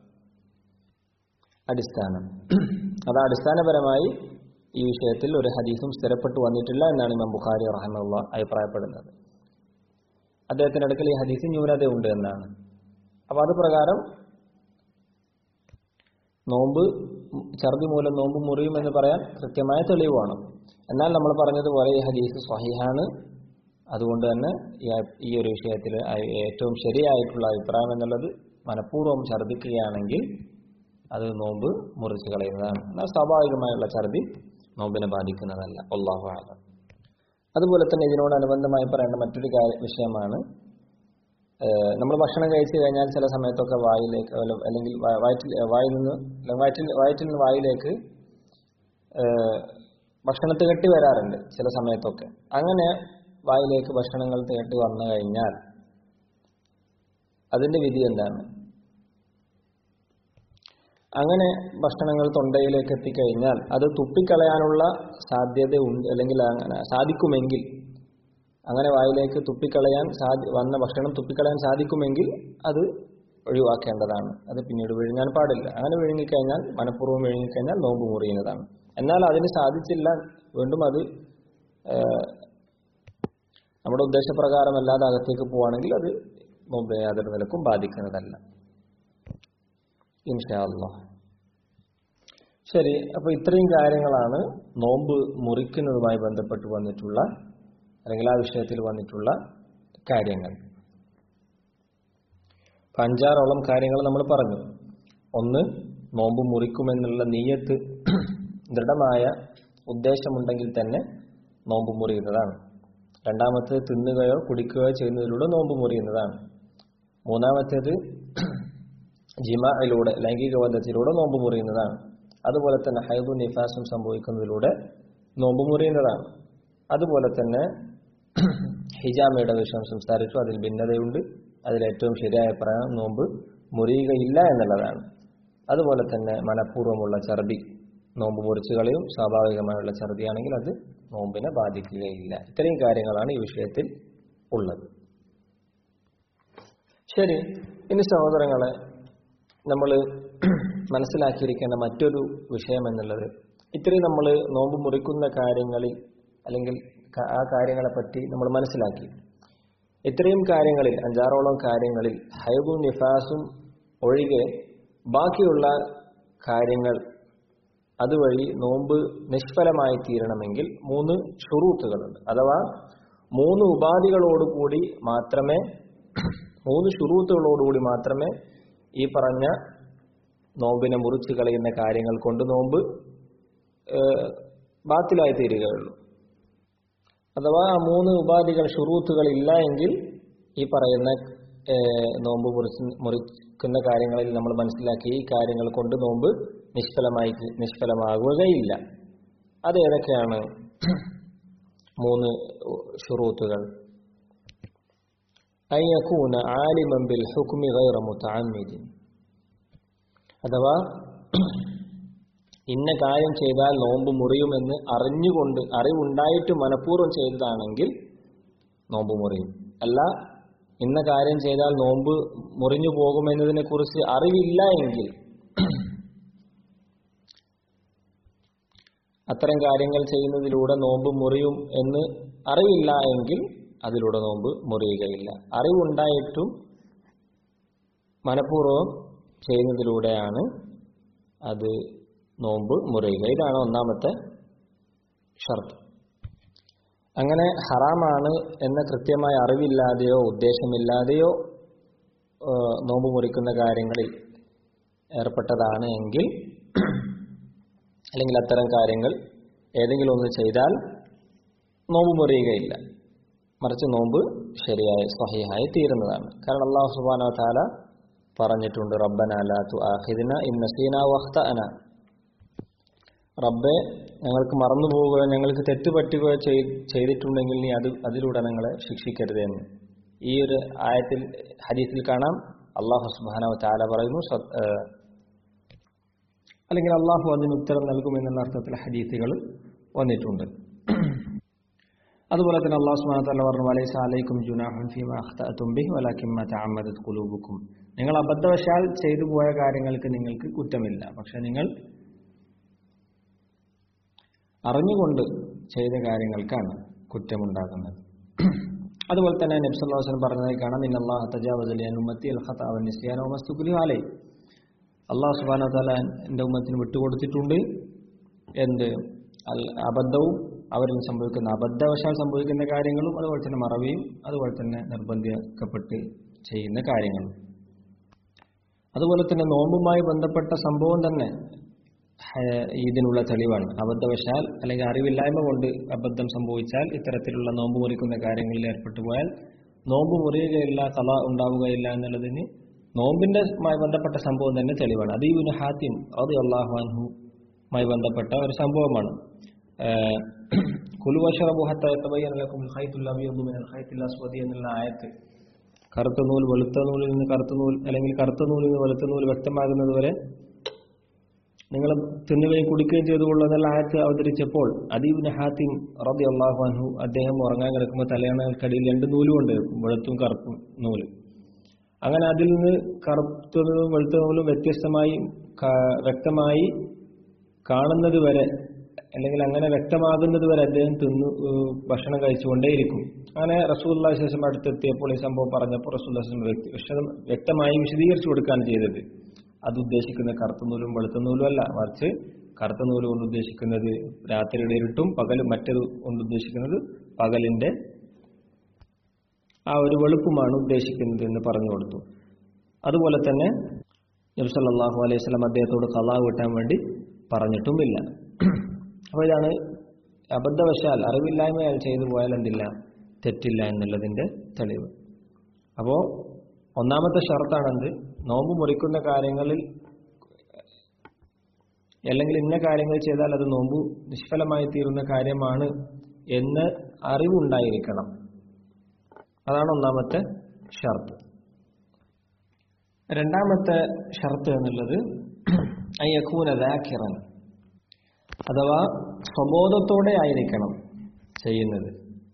അടിസ്ഥാനം അത് അടിസ്ഥാനപരമായി ഈ വിഷയത്തിൽ ഒരു ഹദീസും സ്ഥിരപ്പെട്ടു വന്നിട്ടില്ല എന്നാണ് ഇമാം ബുഖാരി റഹമുള്ള അഭിപ്രായപ്പെടുന്നത് അദ്ദേഹത്തിന്റെ അടുക്കൽ ഈ ഹദീസ് ന്യൂനതയുണ്ട് എന്നാണ് അപ്പൊ അത് പ്രകാരം നോമ്പ് ഛർദി മൂലം നോമ്പ് മുറിയുമെന്ന് പറയാൻ കൃത്യമായ തെളിവ് വേണം എന്നാൽ നമ്മൾ പറഞ്ഞതുപോലെ ഈ ഹദീസ് സ്വഹിഹാണ് അതുകൊണ്ട് തന്നെ ഈ- ഈ ഒരു വിഷയത്തിൽ ഏറ്റവും ശരിയായിട്ടുള്ള അഭിപ്രായം എന്നുള്ളത് മനഃപൂർവ്വം ഛർദിക്കുകയാണെങ്കിൽ അത് നോമ്പ് മുറിച്ച് കളയുന്നതാണ് എന്നാൽ സ്വാഭാവികമായുള്ള ഛർദി നോമ്പിനെ ബാധിക്കുന്നതല്ല അള്ളാഹു ആലം അതുപോലെ തന്നെ ഇതിനോടനുബന്ധമായി പറയേണ്ട മറ്റൊരു കാര്യ വിഷയമാണ് നമ്മൾ ഭക്ഷണം കഴിച്ചു കഴിഞ്ഞാൽ ചില സമയത്തൊക്കെ വായിലേക്ക് അല്ല- അല്ലെങ്കിൽ വ- വയറ്റിൽ വായിൽ നിന്ന് അല്ല വയറ്റിൽ വയറ്റിൽ നിന്ന് വായിലേക്ക് ഏഹ്, ഭക്ഷണത്തെ കെട്ടി വരാറുണ്ട് ചില സമയത്തൊക്കെ അങ്ങനെ വായിലേക്ക് ഭക്ഷണങ്ങൾ തേട്ടി വന്നു കഴിഞ്ഞാൽ അതിന്റെ വിധി എന്താണ് അങ്ങനെ ഭക്ഷണങ്ങൾ തൊണ്ടയിലേക്ക് എത്തിക്കഴിഞ്ഞാൽ അത് തുപ്പിക്കളയാനുള്ള സാധ്യത ഉണ്ട് അല്ലെങ്കിൽ അങ്ങനെ സാധിക്കുമെങ്കിൽ അങ്ങനെ വായിലേക്ക് തുപ്പിക്കളയാൻ സാധി വന്ന ഭക്ഷണം തുപ്പിക്കളയാൻ സാധിക്കുമെങ്കിൽ അത് ഒഴിവാക്കേണ്ടതാണ് അത് പിന്നീട് വിഴുങ്ങാൻ പാടില്ല അങ്ങനെ വിഴുങ്ങിക്കഴിഞ്ഞാൽ മനഃപൂർവ്വം വിഴുങ്ങിക്കഴിഞ്ഞാൽ നോമ്പ് മുറിയുന്നതാണ് എന്നാൽ അതിന് സാധിച്ചില്ല വീണ്ടും അത് ഏഹ്, നമ്മുടെ ഉദ്ദേശപ്രകാരമല്ലാതെ അകത്തേക്ക് പോവുകയാണെങ്കിൽ അത് നോമ്പിനെ യാതൊരു നിലക്കും ബാധിക്കുന്നതല്ല ഇൻഷാ അല്ലാഹ് ശരി അപ്പൊ ഇത്രയും കാര്യങ്ങളാണ് നോമ്പ് മുറിക്കുന്നതുമായി ബന്ധപ്പെട്ട് വന്നിട്ടുള്ള അല്ലെങ്കിൽ ആ വിഷയത്തിൽ വന്നിട്ടുള്ള കാര്യങ്ങൾ അപ്പൊ അഞ്ചാറോളം കാര്യങ്ങൾ നമ്മൾ പറഞ്ഞു ഒന്ന് നോമ്പ് മുറിക്കുമെന്നുള്ള നീയത്ത് ദൃഢമായ ഉദ്ദേശമുണ്ടെങ്കിൽ തന്നെ നോമ്പ് മുറിയുന്നതാണ് രണ്ടാമത്തേത് തിന്നുകയോ കുടിക്കുകയോ ചെയ്യുന്നതിലൂടെ നോമ്പ് മുറിയുന്നതാണ് മൂന്നാമത്തേത് ജിമായിലൂടെ ലൈംഗിക ബന്ധത്തിലൂടെ നോമ്പ് മുറിയുന്നതാണ് അതുപോലെ തന്നെ ഹൈബും നിഫാസും സംഭവിക്കുന്നതിലൂടെ നോമ്പ് മുറിയുന്നതാണ് അതുപോലെ തന്നെ ഹിജാമയുടെ വിഷയം സംസാരിച്ചു അതിൽ ഭിന്നതയുണ്ട് അതിൽ ഏറ്റവും ശരിയായ പറയാൻ നോമ്പ് മുറിയുകയില്ല എന്നുള്ളതാണ് അതുപോലെ തന്നെ മനഃപൂർവ്വമുള്ള ഛർദി നോമ്പ് മുറിച്ചു കളയും സ്വാഭാവികമായുള്ള ഛർദിയാണെങ്കിൽ അത് നോമ്പിനെ ബാധിക്കുകയില്ല ഇത്രയും കാര്യങ്ങളാണ് ഈ വിഷയത്തിൽ ഉള്ളത് ശരി ഇനി സഹോദരങ്ങളെ നമ്മൾ മനസ്സിലാക്കിയിരിക്കേണ്ട മറ്റൊരു വിഷയം എന്നുള്ളത് ഇത്രയും നമ്മൾ നോമ്പ് മുറിക്കുന്ന കാര്യങ്ങളിൽ അല്ലെങ്കിൽ ക- ആ കാര്യങ്ങളെപ്പറ്റി നമ്മൾ മനസ്സിലാക്കി ഇത്രയും കാര്യങ്ങളിൽ അഞ്ചാറോളം കാര്യങ്ങളിൽ ഹൈബും നിഫാസും ഒഴികെ ബാക്കിയുള്ള കാര്യങ്ങൾ അതുവഴി നോമ്പ് നിഷ്ഫലമായി തീരണമെങ്കിൽ മൂന്ന് ഷുറൂത്തുകളുണ്ട് അഥവാ മൂന്ന് ഉപാധികളോടുകൂടി മാത്രമേ മൂന്ന് ഷുറൂത്തുകളോടുകൂടി മാത്രമേ ഈ പറഞ്ഞ നോമ്പിനെ മുറിച്ച് കളയുന്ന കാര്യങ്ങൾ കൊണ്ട് നോമ്പ് ഏഹ്, ബാത്തിലായി തീരുകയുള്ളൂ അഥവാ ആ മൂന്ന് ഉപാധികൾ ഷുറൂത്തുകൾ ഇല്ല എങ്കിൽ ഈ പറയുന്ന ഏഹ്, നോമ്പ് മുറിച്ച് മുറിക്കുന്ന കാര്യങ്ങളിൽ നമ്മൾ മനസ്സിലാക്കി ഈ കാര്യങ്ങൾ കൊണ്ട് നോമ്പ് നിഷ്ഫലമായി നിഷ്ഫലമാകുകയില്ല അത് ഏതൊക്കെയാണ് മൂന്ന് ഷുറൂത്തുകൾ അയ്യക്കൂന ആലിമൻ ബിൽ ഹുക്മി ഗൈറ മുതഅമ്മിദിൻ അഥവാ ഇന്ന കാര്യം ചെയ്താൽ നോമ്പ് മുറിയുമെന്ന് അറിഞ്ഞുകൊണ്ട് അറിവുണ്ടായിട്ട് മനഃപൂർവ്വം ചെയ്തതാണെങ്കിൽ നോമ്പ് മുറിയും അല്ല ഇന്ന കാര്യം ചെയ്താൽ നോമ്പ് മുറിഞ്ഞു പോകുമെന്നതിനെ കുറിച്ച് അറിവില്ല എങ്കിൽ അത്തരം കാര്യങ്ങൾ ചെയ്യുന്നതിലൂടെ നോമ്പ് മുറിയും എന്ന് അറിവില്ല എങ്കിൽ അതിലൂടെ നോമ്പ് മുറിയുകയില്ല അറിവുണ്ടായിട്ടും മനഃപൂർവ്വം ചെയ്യുന്നതിലൂടെയാണ് അത് നോമ്പ് മുറിയുക ഇതാണ് ഒന്നാമത്തെ ഷർത്ത് അങ്ങനെ ഹറാമാണ് എന്ന കൃത്യമായ അറിവില്ലാതെയോ ഉദ്ദേശമില്ലാതെയോ ഏഹ്, നോമ്പ് മുറിക്കുന്ന കാര്യങ്ങളിൽ ഏർപ്പെട്ടതാണ് എങ്കിൽ അല്ലെങ്കിൽ അത്തരം കാര്യങ്ങൾ ഏതെങ്കിലും ഒന്ന് ചെയ്താൽ നോമ്പ് മുറിയുകയില്ല മറിച്ച് നോമ്പ് ശരിയായ സ്വഹിയായി തീരുന്നതാണ് കാരണം അള്ളാഹു സുബാന താല പറഞ്ഞിട്ടുണ്ട് റബ്ബന ലാ തുആഖിദ്ന ഇൻ നസീന വഖ്തഅന റബ്ബെ ഞങ്ങൾക്ക് മറന്നു പോവുകയോ ഞങ്ങൾക്ക് തെറ്റ് പറ്റുകയോ ചെയ്- ചെയ്തിട്ടുണ്ടെങ്കിൽ നീ അത് അതിലൂടെ ഞങ്ങളെ ശിക്ഷിക്കരുത് എന്ന് ഈ ഒരു ആയത്തിൽ ഹദീസിൽ കാണാം അള്ളാഹു സുബാന താല പറയുന്നു സ- ഏഹ് അല്ലെങ്കിൽ അള്ളാഹു അതിന് ഉത്തരം നൽകുമെന്നുള്ള അർത്ഥത്തിൽ ഹദീസുകൾ വന്നിട്ടുണ്ട് അതുപോലെ തന്നെ അള്ളാഹു സുബ്ഹാനഹു വ തആല പറഞ്ഞു അലൈസ അലൈക്കും ജുനാഹുൻ ഫീമ അഖ്തഅതും ബിഹി വലാകിൻ മാ തഅമ്മദത് ഖുലൂബുക്കും നിങ്ങൾ അബദ്ധവശാൽ ചെയ്തു പോയ കാര്യങ്ങൾക്ക് നിങ്ങൾക്ക് കുറ്റമില്ല പക്ഷെ നിങ്ങൾ അറിഞ്ഞുകൊണ്ട് ചെയ്ത കാര്യങ്ങൾക്കാണ് കുറ്റമുണ്ടാകുന്നത് അതുപോലെ തന്നെ നബി സല്ലല്ലാഹു അലൈഹി വസല്ലം പറഞ്ഞതായി കാണാം ഇന്നല്ലാഹ തജാവസ ലി ഉമ്മത്തി അൽ ഖതാ വൻ നിസ്യാന വ മസ്തുഖ്ലി അലൈ അള്ളാഹു സുബാന താല എൻ്റെ ഉമ്മത്തിന് വിട്ടുകൊടുത്തിട്ടുണ്ട് എന്ത് അൽ അബദ്ധവും അവരിൽ സംഭവിക്കുന്ന അബദ്ധവശാൽ സംഭവിക്കുന്ന കാര്യങ്ങളും അതുപോലെ തന്നെ മറവിയും അതുപോലെ തന്നെ നിർബന്ധിക്കപ്പെട്ട് ചെയ്യുന്ന കാര്യങ്ങളും അതുപോലെ തന്നെ നോമ്പുമായി ബന്ധപ്പെട്ട സംഭവം തന്നെ ഇതിനുള്ള തെളിവാണ് അബദ്ധവശാൽ അല്ലെങ്കിൽ അറിവില്ലായ്മ കൊണ്ട് അബദ്ധം സംഭവിച്ചാൽ ഇത്തരത്തിലുള്ള നോമ്പ് മുറിക്കുന്ന കാര്യങ്ങളിൽ ഏർപ്പെട്ടു പോയാൽ നോമ്പ് മുറിയുകയില്ല കല ഉണ്ടാവുകയില്ല എന്നുള്ളതിന് നോമ്പിന്റെ ബന്ധപ്പെട്ട സംഭവം തന്നെ തെളിവാണ് അദീബിന് ഹാത്തിം അത് അള്ളാഹുഅൻഹുമായി ബന്ധപ്പെട്ട ഒരു സംഭവമാണ് എന്നുള്ള ആയത്ത് കറുത്ത നൂൽ വെളുത്ത നൂലിൽ നിന്ന് കറുത്ത നൂൽ അല്ലെങ്കിൽ കറുത്ത നൂലിൽ നിന്ന് വെളുത്ത നൂൽ വ്യക്തമാകുന്നത് വരെ നിങ്ങൾ തിന്നുകയും കുടിക്കുകയും ചെയ്തുകൊള്ളുന്ന ആയത്ത് അവതരിച്ചപ്പോൾ അദീബിന് ഹാത്തിം റബി അള്ളാഹു അൻഹു അദ്ദേഹം ഉറങ്ങാൻ കിടക്കുമ്പോൾ തലയണകൾക്കടിയിൽ രണ്ട് നൂലുമുണ്ട് വെളുത്തും കറുപ്പും നൂല് അങ്ങനെ അതിൽ നിന്ന് കറുത്തതും വെളുത്ത നൂലും വ്യത്യസ്തമായി വ്യക്തമായി കാണുന്നത് വരെ അല്ലെങ്കിൽ അങ്ങനെ വ്യക്തമാകുന്നത് വരെ അദ്ദേഹം തിന്നു ഭക്ഷണം കഴിച്ചുകൊണ്ടേയിരിക്കും അങ്ങനെ റസൂല്ലാ ശേഷം അടുത്തെത്തിയപ്പോൾ ഈ സംഭവം പറഞ്ഞപ്പോൾ റസൂല്ലാ ശേഷം വ്യക്തമായി വിശദീകരിച്ചു കൊടുക്കുകയാണ് ചെയ്തത് അത് ഉദ്ദേശിക്കുന്ന കറുത്ത നൂലും വെളുത്ത നൂലും അല്ല മറിച്ച് കറുത്ത നൂല് കൊണ്ട് ഉദ്ദേശിക്കുന്നത് രാത്രിയുടെ ഇരുട്ടും പകലും മറ്റത് കൊണ്ട് ഉദ്ദേശിക്കുന്നത് പകലിന്റെ ആ ഒരു വെളുപ്പുമാണ് ഉദ്ദേശിക്കുന്നത് എന്ന് പറഞ്ഞു കൊടുത്തു അതുപോലെ തന്നെ നബ്സല്ലാഹു അലൈഹി സ്വലം അദ്ദേഹത്തോട് കലാ കിട്ടാൻ വേണ്ടി പറഞ്ഞിട്ടുമില്ല അപ്പോൾ ഇതാണ് അബദ്ധവശാൽ അറിവില്ലായ്മയാൽ ചെയ്തു പോയാൽ എന്തില്ല തെറ്റില്ല എന്നുള്ളതിന്റെ തെളിവ് അപ്പോൾ ഒന്നാമത്തെ ഷർത്താണെന്ത് നോമ്പ് മുറിക്കുന്ന കാര്യങ്ങളിൽ അല്ലെങ്കിൽ ഇന്ന കാര്യങ്ങൾ ചെയ്താൽ അത് നോമ്പ് നിഷ്ഫലമായി തീരുന്ന കാര്യമാണ് എന്ന് അറിവുണ്ടായിരിക്കണം അതാണ് ഒന്നാമത്തെ ഷർത്ത് രണ്ടാമത്തെ ഷർത്ത് എന്നുള്ളത് അയ്യക്കൂന ദാഖിറൻ അഥവാ സ്വബോധത്തോടെ ആയിരിക്കണം ചെയ്യുന്നത്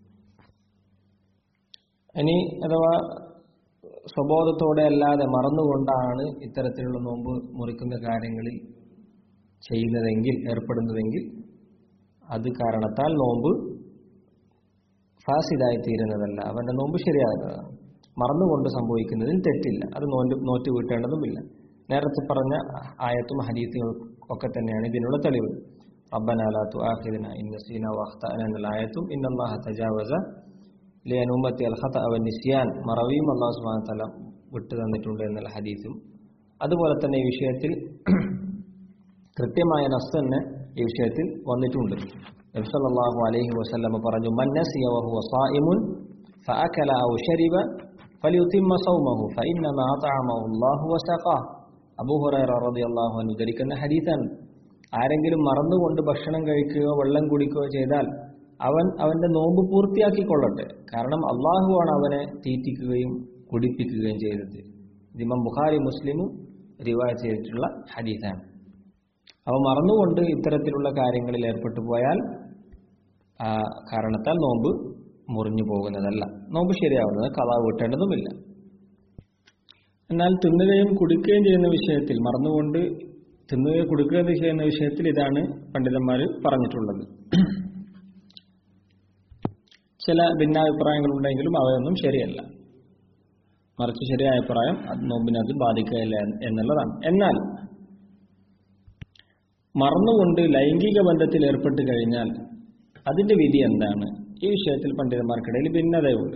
ഇനി അഥവാ സ്വബോധത്തോടെ അല്ലാതെ മറന്നുകൊണ്ടാണ് ഇത്തരത്തിലുള്ള നോമ്പ് മുറിക്കുന്ന കാര്യങ്ങളിൽ ചെയ്യുന്നതെങ്കിൽ ഏർപ്പെടുന്നതെങ്കിൽ അത് കാരണത്താൽ നോമ്പ് ഫാസിദായി തീരുന്നതല്ല അവന്റെ നോമ്പ് ശരിയാകുന്നതാണ് മറന്നുകൊണ്ട് സംഭവിക്കുന്നതിൽ തെറ്റില്ല അത് നോറ്റ് നോറ്റ് വീട്ടേണ്ടതുമില്ല നേരത്തെ പറഞ്ഞ ആയത്തും ഹദീസുകളും ഒക്കെ തന്നെയാണ് ഇതിനുള്ള തെളിവ് റബ്ബനാലാത്തു ആഹിദിന ഇന്ന സീന വഖ്തഅന എന്നുള്ള ആയത്തും ഇന്നല്ലാഹ തജാവസ ലിയൻ ഉമ്മത്തി അൽ ഖത അവ നിസ്യാൻ മറവിയും അള്ളാഹു സുബ്ഹാനഹു തആല വിട്ടു തന്നിട്ടുണ്ട് എന്നുള്ള ഹദീസും അതുപോലെ തന്നെ ഈ വിഷയത്തിൽ കൃത്യമായ നസ് തന്നെ ഈ വിഷയത്തിൽ വന്നിട്ടുണ്ട് നബി സല്ലല്ലാഹു അലൈഹി വസല്ലം പറഞ്ഞു മൻ നസിയ വഹുവ സായിമുൻ ഫഅകല ഔ ശരിബ ഫലിയുതിമ്മ സൗമഹു ഫഇന്നമാ അത്അമഹു അല്ലാഹു വസഖാ അബൂ ഹുറൈറ റളിയല്ലാഹു അൻഹു ധരിക്കുന്ന ഹദീസാണ് ആരെങ്കിലും മറന്നുകൊണ്ട് ഭക്ഷണം കഴിക്കുകയോ വെള്ളം കുടിക്കുകയോ ചെയ്താൽ അവൻ അവന്റെ നോമ്പ് പൂർത്തിയാക്കിക്കൊള്ളട്ടെ കാരണം അള്ളാഹുവാണ് അവനെ തീറ്റിക്കുകയും കുടിപ്പിക്കുകയും ചെയ്തത് ഇതിമം ബുഖാരി മുസ്ലിമും റിവായ് ചെയ്തിട്ടുള്ള ഹദീസാണ് അവ മറന്നുകൊണ്ട് ഇത്തരത്തിലുള്ള കാര്യങ്ങളിൽ ഏർപ്പെട്ടു പോയാൽ ആ കാരണത്താൽ നോമ്പ് മുറിഞ്ഞു പോകുന്നതല്ല നോമ്പ് ശരിയാവുന്നത് കഥ വീട്ടേണ്ടതുമില്ല എന്നാൽ തിന്നുകയും കുടിക്കുകയും ചെയ്യുന്ന വിഷയത്തിൽ മറന്നുകൊണ്ട് തിന്നുകയും കുടിക്കുകയും ചെയ്യുന്ന വിഷയത്തിൽ ഇതാണ് പണ്ഡിതന്മാർ പറഞ്ഞിട്ടുള്ളത് ചില ഭിന്നാഭിപ്രായങ്ങളുണ്ടെങ്കിലും അവയൊന്നും ശരിയല്ല മറിച്ച് ശരിയായ അഭിപ്രായം അത് നോമ്പിനെ അത് ബാധിക്കുകയില്ല എന്നുള്ളതാണ് എന്നാൽ മറന്നുകൊണ്ട് ലൈംഗിക ബന്ധത്തിൽ ഏർപ്പെട്ട് കഴിഞ്ഞാൽ അതിന്റെ വിധി എന്താണ് ഈ വിഷയത്തിൽ പണ്ഡിതന്മാർക്കിടയിൽ ഭിന്നതയുണ്ട്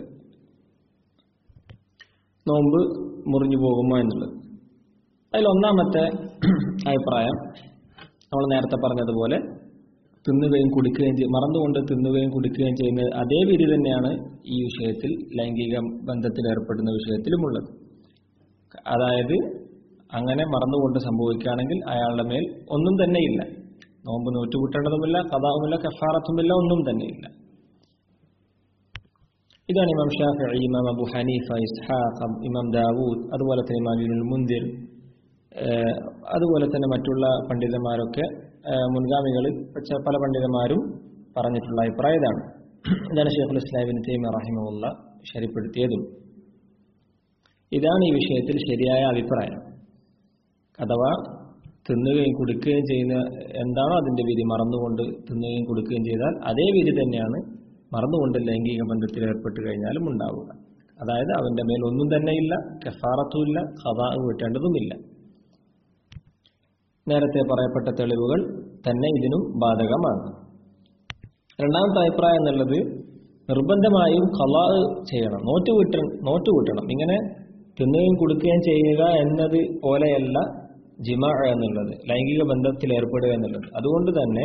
നോമ്പ് മുറിഞ്ഞു പോകുമോ എന്നുള്ളത് അതിൽ ഒന്നാമത്തെ അഭിപ്രായം നമ്മൾ നേരത്തെ പറഞ്ഞതുപോലെ തിന്നുകയും കുടിക്കുകയും ചെയ്യും മറന്നുകൊണ്ട് തിന്നുകയും കുടിക്കുകയും ചെയ്യുന്നത് അതേ വിധി തന്നെയാണ് ഈ വിഷയത്തിൽ ലൈംഗിക ബന്ധത്തിൽ ഏർപ്പെടുന്ന വിഷയത്തിലുമുള്ളത് അതായത് അങ്ങനെ മറന്നുകൊണ്ട് സംഭവിക്കുകയാണെങ്കിൽ അയാളുടെ മേൽ ഒന്നും തന്നെയില്ല നോമ്പ് നോറ്റുകൂട്ടേണ്ടതുമില്ല കഥാവുമില്ല കഫാറത്തുമില്ല ഒന്നും തന്നെയില്ല ഇതാണ് ഇമാം ഷാഫി ഇമാം അബു ഹനീഫ ഇസ്ഹാഖ് ഇമാം ദാവൂദ് അതുപോലെ തന്നെ ഇമാം യുൽ മുന്തിർ അതുപോലെ തന്നെ മറ്റുള്ള പണ്ഡിതന്മാരൊക്കെ മുൻഗാമികളിൽ പല പണ്ഡിതന്മാരും പറഞ്ഞിട്ടുള്ള അഭിപ്രായം ഇതാണ് ഇതാണ് ഷെയ്ഖുൽ ഇസ്ലാമിന് തൈമ റഹിമുള്ള ശരിപ്പെടുത്തിയതും ഇതാണ് ഈ വിഷയത്തിൽ ശരിയായ അഭിപ്രായം അഥവാ തിന്നുകയും കുടിക്കുകയും ചെയ്യുന്ന എന്താണോ അതിന്റെ വിധി മറന്നുകൊണ്ട് തിന്നുകയും കുടിക്കുകയും ചെയ്താൽ അതേ വിധി തന്നെയാണ് മറന്നുകൊണ്ട് ലൈംഗിക ബന്ധത്തിൽ ഏർപ്പെട്ട് കഴിഞ്ഞാലും ഉണ്ടാവുക അതായത് അവന്റെ മേൽ ഒന്നും തന്നെയില്ല കഫാറത്തുമില്ല കഥാ വീട്ടേണ്ടതുമില്ല നേരത്തെ പറയപ്പെട്ട തെളിവുകൾ തന്നെ ഇതിനും ബാധകമാണ് രണ്ടാമത്തെ അഭിപ്രായം എന്നുള്ളത് നിർബന്ധമായും കലാ ചെയ്യണം നോറ്റ് വിട്ട നോറ്റ് കൂട്ടണം ഇങ്ങനെ തിന്നുകയും കൊടുക്കുകയും ചെയ്യുക എന്നത് പോലെയല്ല ജിമ എന്നുള്ളത് ലൈംഗിക ബന്ധത്തിൽ ഏർപ്പെടുക എന്നുള്ളത് അതുകൊണ്ട് തന്നെ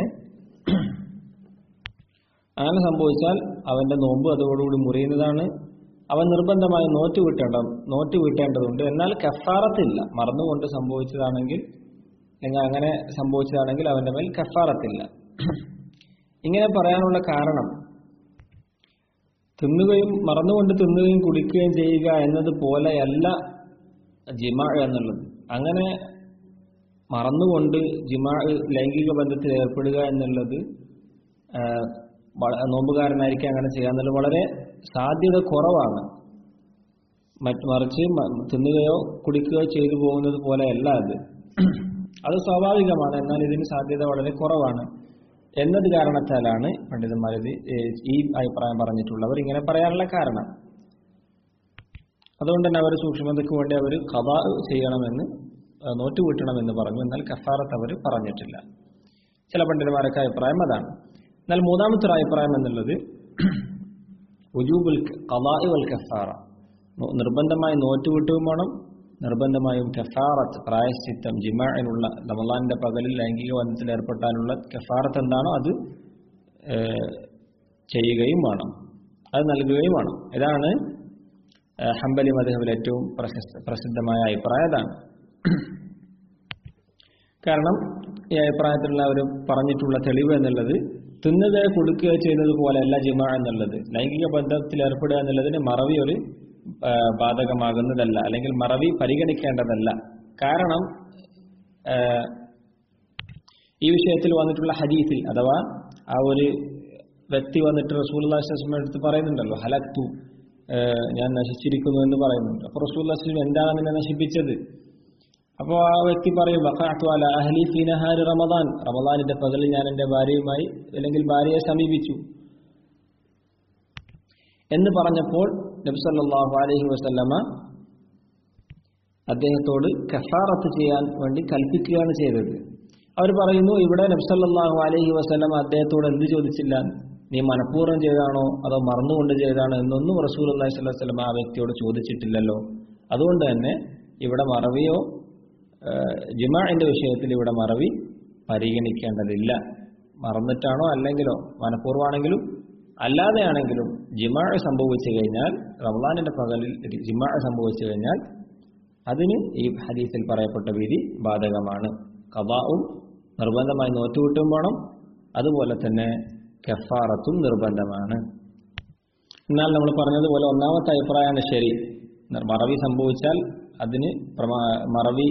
അങ്ങനെ സംഭവിച്ചാൽ അവന്റെ നോമ്പ് അതോടുകൂടി മുറിയുന്നതാണ് അവൻ നിർബന്ധമായി നോറ്റ് വീട്ടേണ്ട നോറ്റ് വീട്ടേണ്ടതുണ്ട് എന്നാൽ കഫാറത്തില്ല മറന്നുകൊണ്ട് സംഭവിച്ചതാണെങ്കിൽ അല്ലെങ്കിൽ അങ്ങനെ സംഭവിച്ചതാണെങ്കിൽ അവന്റെ മേൽ കഫാറത്തില്ല ഇങ്ങനെ പറയാനുള്ള കാരണം തിന്നുകയും മറന്നുകൊണ്ട് തിന്നുകയും കുടിക്കുകയും ചെയ്യുക എന്നത് പോലെയല്ല ജിമാ എന്നുള്ളത് അങ്ങനെ മറന്നുകൊണ്ട് ജിമാ ലൈംഗിക ബന്ധത്തിൽ ഏർപ്പെടുക എന്നുള്ളത് നോമ്പുകാരനായിരിക്കും അങ്ങനെ ചെയ്യാന്നുള്ളത് വളരെ സാധ്യത കുറവാണ് മറ്റ് മറിച്ച് തിന്നുകയോ കുടിക്കുകയോ ചെയ്തു പോകുന്നത് പോലെയല്ല അത് അത് സ്വാഭാവികമാണ് എന്നാൽ ഇതിന് സാധ്യത വളരെ കുറവാണ് എന്നത് കാരണത്താലാണ് പണ്ഡിതന്മാർ ഇത് ഈ അഭിപ്രായം പറഞ്ഞിട്ടുള്ളവർ ഇങ്ങനെ പറയാനുള്ള കാരണം അതുകൊണ്ട് തന്നെ അവർ സൂക്ഷ്മതയ്ക്ക് വേണ്ടി അവർ കഥ ചെയ്യണമെന്ന് നോറ്റ് വീട്ടണമെന്ന് പറഞ്ഞു എന്നാൽ കഫാറത്ത് അവർ പറഞ്ഞിട്ടില്ല ചില പണ്ഡിതന്മാരൊക്കെ അഭിപ്രായം അതാണ് എന്നാൽ മൂന്നാമത്തെ ഒരു അഭിപ്രായം എന്നുള്ളത് ഉജൂബുൽ കലാഇ വൽ കഫാറ നിർബന്ധമായി നോറ്റുവിട്ടും വേണം നിർബന്ധമായും കഫാറത്ത് പ്രായശ്ചിത്തം ജിമാഇനുള്ള റമലാന്റെ പകലിൽ ലൈംഗിക ബന്ധത്തിൽ ഏർപ്പെട്ടാനുള്ള കഫാറത്ത് എന്താണോ അത് ചെയ്യുകയും വേണം അത് നൽകുകയും വേണം ഇതാണ് ഹംബലി മധുഹബിൽ ഏറ്റവും പ്രശസ്ത പ്രസിദ്ധമായ അഭിപ്രായം അതാണ് കാരണം ഈ അഭിപ്രായത്തിലുള്ള അവർ പറഞ്ഞിട്ടുള്ള തെളിവ് എന്നുള്ളത് തിന്നുകയോ കൊടുക്കുകയോ ചെയ്യുന്നത് പോലെയല്ല ജിമ എന്നുള്ളത് ലൈംഗിക ബന്ധത്തിൽ ഏർപ്പെടുക എന്നുള്ളതിന് മറവി ഒരു ബാധകമാകുന്നതല്ല അല്ലെങ്കിൽ മറവി പരിഗണിക്കേണ്ടതല്ല കാരണം ഈ വിഷയത്തിൽ വന്നിട്ടുള്ള ഹദീസിൽ അഥവാ ആ ഒരു വ്യക്തി വന്നിട്ട് റസൂൽ അടുത്ത് പറയുന്നുണ്ടല്ലോ ഹലക്തു ഞാൻ നശിച്ചിരിക്കുന്നു എന്ന് പറയുന്നുണ്ട് അപ്പൊ റസൂൽ എന്താണ് നിന്നെ നശിപ്പിച്ചത് അപ്പോൾ ആ വ്യക്തി പറയും വഖഅതു അല അഹ്ലി ഫീ നഹാരി റമദാൻ റമദാനിന്റെ പകലിൽ ഞാൻ എൻ്റെ ഭാര്യയുമായി അല്ലെങ്കിൽ ഭാര്യയെ സമീപിച്ചു എന്ന് പറഞ്ഞപ്പോൾ നബി സല്ലല്ലാഹു അലൈഹി വസല്ലമ അദ്ദേഹത്തോട് കഫാറത്ത് ചെയ്യാൻ വേണ്ടി കൽപ്പിക്കുകയാണ് ചെയ്തത് അവർ പറയുന്നു ഇവിടെ നബി സല്ലല്ലാഹു അലൈഹി വസല്ലമ അദ്ദേഹത്തോട് എന്ത് ചോദിച്ചില്ല നീ മനഃപൂർവ്വം ചെയ്താണോ അതോ മറന്നുകൊണ്ട് ചെയ്താണോ എന്നൊന്നും റസൂൽ അള്ളാഹി സ്വല്ലല്ലാഹു അലൈഹി വസല്ലമ ആ വ്യക്തിയോട് ചോദിച്ചിട്ടില്ലല്ലോ അതുകൊണ്ട് തന്നെ ഇവിടെ മറവിയോ ജിമാഇന്റെ വിഷയത്തിൽ ഇവിടെ മറവി പരിഗണിക്കേണ്ടതില്ല മറന്നിട്ടാണോ അല്ലെങ്കിലോ മനഃപൂർവ്വമാണെങ്കിലും അല്ലാതെയാണെങ്കിലും ജിമാ സംഭവിച്ചു കഴിഞ്ഞാൽ റമദാനിന്റെ പകലിൽ ജിമാ സംഭവിച്ചു കഴിഞ്ഞാൽ അതിന് ഈ ഹദീസിൽ പറയപ്പെട്ട വിധി ബാധകമാണ് കബാവും നിർബന്ധമായി നോറ്റുവിട്ടും വേണം അതുപോലെ തന്നെ കഫാറത്തും നിർബന്ധമാണ് എന്നാൽ നമ്മൾ പറഞ്ഞതുപോലെ ഒന്നാമത്തെ അഭിപ്രായമാണ് ശരി മറവി സംഭവിച്ചാൽ അതിന് മറവി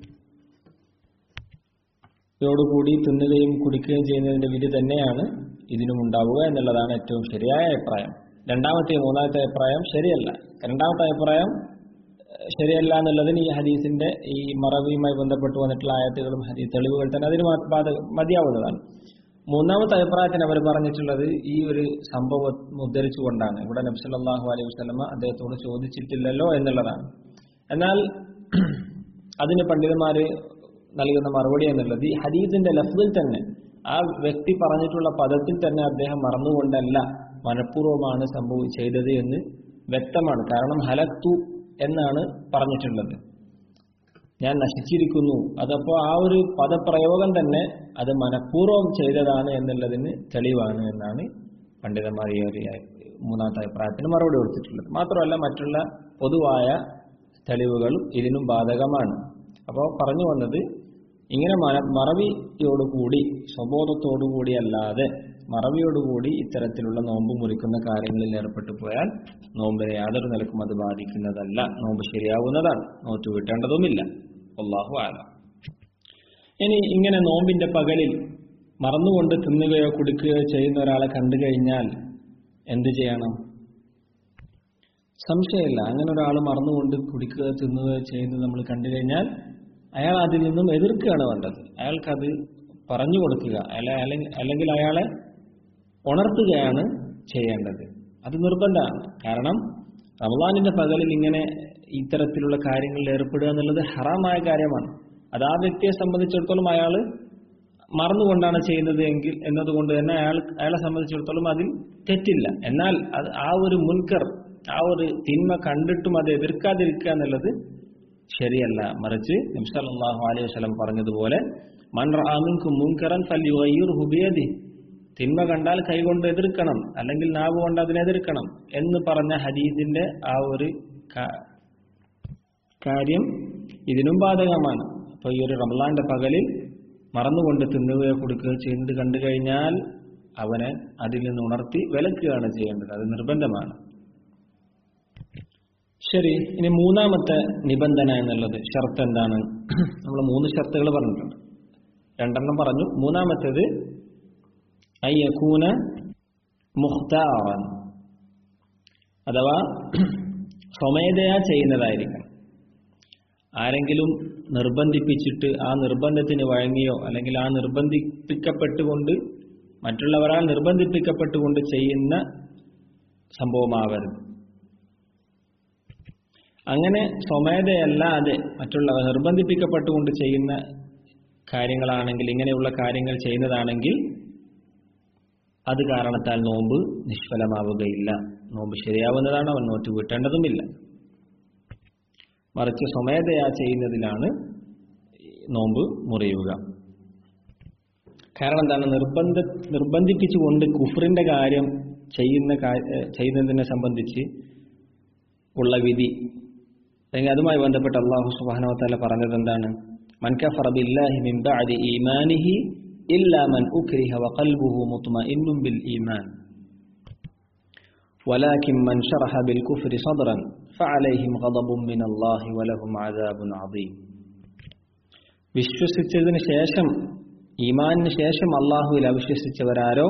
യോടുകൂടി തിന്നുകയും കുടിക്കുകയും ചെയ്യുന്നതിന്റെ വിധി തന്നെയാണ് ഇതിനും ഉണ്ടാവുക എന്നുള്ളതാണ് ഏറ്റവും ശരിയായ അഭിപ്രായം രണ്ടാമത്തെ മൂന്നാമത്തെ അഭിപ്രായം ശരിയല്ല രണ്ടാമത്തെ അഭിപ്രായം ശരിയല്ല എന്നുള്ളതിന് ഈ ഹദീസിന്റെ ഈ മറവിയുമായി ബന്ധപ്പെട്ട് വന്നിട്ടുള്ള ആയത്തുകളും ഹദീസ് തെളിവുകൾ തന്നെ അതിന് മതിയാവുന്നതാണ് മൂന്നാമത്തെ അഭിപ്രായത്തിന് അവർ പറഞ്ഞിട്ടുള്ളത് ഈ ഒരു സംഭവം ഉദ്ധരിച്ചുകൊണ്ടാണ് ഇവിടെ നബ്സല്ലാഹു അലൈഹി വസ്ലമ അദ്ദേഹത്തോട് ചോദിച്ചിട്ടില്ലല്ലോ എന്നുള്ളതാണ് എന്നാൽ അതിന് പണ്ഡിതന്മാര് നൽകുന്ന മറുപടി എന്നുള്ളത് ഈ ഹദീസിന്റെ ലഫ്ദിൽ തന്നെ ആ വ്യക്തി പറഞ്ഞിട്ടുള്ള പദത്തിൽ തന്നെ അദ്ദേഹം മറന്നുകൊണ്ടല്ല മനഃപൂർവ്വമാണ് സംഭവം ചെയ്തത് എന്ന് വ്യക്തമാണ് കാരണം ഹലക്തു എന്നാണ് പറഞ്ഞിട്ടുള്ളത് ഞാൻ നശിച്ചിരിക്കുന്നു അതപ്പോ ആ ഒരു പദപ്രയോഗം തന്നെ അത് മനഃപൂർവ്വം ചെയ്തതാണ് എന്നുള്ളതിന് തെളിവാണ് എന്നാണ് പണ്ഡിതന്മാർ ഈ ഒരു മൂന്നാമത്തെ അഭിപ്രായത്തിന് മറുപടി കൊടുത്തിട്ടുള്ളത് മാത്രമല്ല മറ്റുള്ള പൊതുവായ തെളിവുകളും ഇതിനും ബാധകമാണ് അപ്പോൾ പറഞ്ഞു വന്നത് ഇങ്ങനെ മന മറവിയോടുകൂടി സ്വബോധത്തോടുകൂടി അല്ലാതെ മറവിയോടുകൂടി ഇത്തരത്തിലുള്ള നോമ്പ് മുറിക്കുന്ന കാര്യങ്ങളിൽ ഏർപ്പെട്ടു പോയാൽ നോമ്പിനെ യാതൊരു നിലക്കും അത് ബാധിക്കുന്നതല്ല നോമ്പ് ശരിയാവുന്നതാണ് നോറ്റ് വീട്ടേണ്ടതുമില്ല അള്ളാഹു ആല ഇനി ഇങ്ങനെ നോമ്പിന്റെ പകലിൽ മറന്നുകൊണ്ട് തിന്നുകയോ കുടിക്കുകയോ ചെയ്യുന്ന ഒരാളെ കണ്ടു കഴിഞ്ഞാൽ എന്ത് ചെയ്യണം സംശയമില്ല അങ്ങനെ ഒരാൾ മറന്നുകൊണ്ട് കുടിക്കുക തിന്നുക ചെയ്യുന്നത് നമ്മൾ കണ്ടു കഴിഞ്ഞാൽ അയാൾ അതിൽ നിന്നും എതിർക്കുകയാണ് വേണ്ടത് അയാൾക്കത് പറഞ്ഞു കൊടുക്കുക അയാളെ അല്ലെങ്കിൽ അയാളെ ഉണർത്തുകയാണ് ചെയ്യേണ്ടത് അത് നിർബന്ധമാണ് കാരണം റമദാനിന്റെ പകലിൽ ഇങ്ങനെ ഇത്തരത്തിലുള്ള കാര്യങ്ങളിൽ ഏർപ്പെടുക എന്നുള്ളത് ഹറാമായ കാര്യമാണ് അത് ആ വ്യക്തിയെ സംബന്ധിച്ചിടത്തോളം അയാൾ മറന്നുകൊണ്ടാണ് ചെയ്യുന്നത് എങ്കിൽ എന്നതുകൊണ്ട് തന്നെ അയാൾ അയാളെ സംബന്ധിച്ചിടത്തോളം അതിൽ തെറ്റില്ല എന്നാൽ അത് ആ ഒരു മുൻകർ ആ ഒരു തിന്മ കണ്ടിട്ടും അത് എതിർക്കാതിരിക്കുക എന്നുള്ളത് ശരിയല്ല മറിച്ച് നബ്സല്ലാഹു അലൈഹി വസല്ലം പറഞ്ഞതുപോലെ മൻ റാമിൻകും മുൻകറൻ ഫല്യുഗയ്യിർഹു ബിയദി തിന്മ കണ്ടാൽ കൈകൊണ്ട് എതിർക്കണം അല്ലെങ്കിൽ നാവ് കൊണ്ട് അതിനെതിർക്കണം എന്ന് പറഞ്ഞ ഹദീദിന്റെ ആ ഒരു കാ- കാര്യം ഇതിനും ബാധകമാണ് അപ്പൊ ഈ ഒരു റംലാന്റെ പകലിൽ മറന്നുകൊണ്ട് തിന്നുകയോ കൊടുക്കുകയോ ചെയ്യുന്നത് കണ്ടു കഴിഞ്ഞാൽ അവനെ അതിൽ നിന്ന് ഉണർത്തി വിലക്കുകയാണ് ചെയ്യേണ്ടത് അത് നിർബന്ധമാണ് ശരി ഇനി മൂന്നാമത്തെ നിബന്ധന എന്നുള്ളത് ഷർത്ത് എന്താണ് നമ്മൾ മൂന്ന് ഷർത്തുകൾ പറഞ്ഞിട്ടുണ്ട് രണ്ടെണ്ണം പറഞ്ഞു മൂന്നാമത്തേത് അയ്യക്കൂന മുഖ്താറൻ അഥവാ സ്വമേധയാ ചെയ്യുന്നതായിരിക്കണം ആരെങ്കിലും നിർബന്ധിപ്പിച്ചിട്ട് ആ നിർബന്ധത്തിന് വഴങ്ങിയോ അല്ലെങ്കിൽ ആ നിർബന്ധിപ്പിക്കപ്പെട്ടുകൊണ്ട് മറ്റുള്ളവരാൽ നിർബന്ധിപ്പിക്കപ്പെട്ടുകൊണ്ട് ചെയ്യുന്ന സംഭവമാവരുത് അങ്ങനെ സ്വമേധയല്ലാതെ മറ്റുള്ളവർ നിർബന്ധിപ്പിക്കപ്പെട്ടുകൊണ്ട് ചെയ്യുന്ന കാര്യങ്ങളാണെങ്കിൽ ഇങ്ങനെയുള്ള കാര്യങ്ങൾ ചെയ്യുന്നതാണെങ്കിൽ അത് കാരണത്താൽ നോമ്പ് നിഷ്ഫലമാവുകയില്ല നോമ്പ് ശരിയാവുന്നതാണ് അവൻ നോറ്റ് വീട്ടേണ്ടതുമില്ല മറിച്ച് സ്വമേധയാ ചെയ്യുന്നതിലാണ് നോമ്പ് മുറിയുക കാരണം എന്താണ് നിർബന്ധ നിർബന്ധിപ്പിച്ചുകൊണ്ട് കുഫറിന്റെ കാര്യം ചെയ്യുന്ന കാ- ഏഹ് ചെയ്യുന്നതിനെ സംബന്ധിച്ച് ഉള്ള വിധി അല്ലെങ്കിൽ അതുമായി ബന്ധപ്പെട്ട് അള്ളാഹു സുബ്ഹാനഹു വതആല പറഞ്ഞത് എന്താണ് മൻ കഫറ ബില്ലാഹി മിൻ ബഅദി ഈമാനിഹി ഇല്ലാ മൻ ഉക്രിഹ വഖൽബുഹു മുത്മഇന്നുൻ ബിൽ ഈമാൻ ولكن من شرح بالكفر صدرا فعليهم غضب من الله ولهم عذاب عظيم വിശ്വസിച്ചതിന് ശേഷം ഈമാനിന് ശേഷം അള്ളാഹുവിൽ അവിശ്വസിച്ചവരാരോ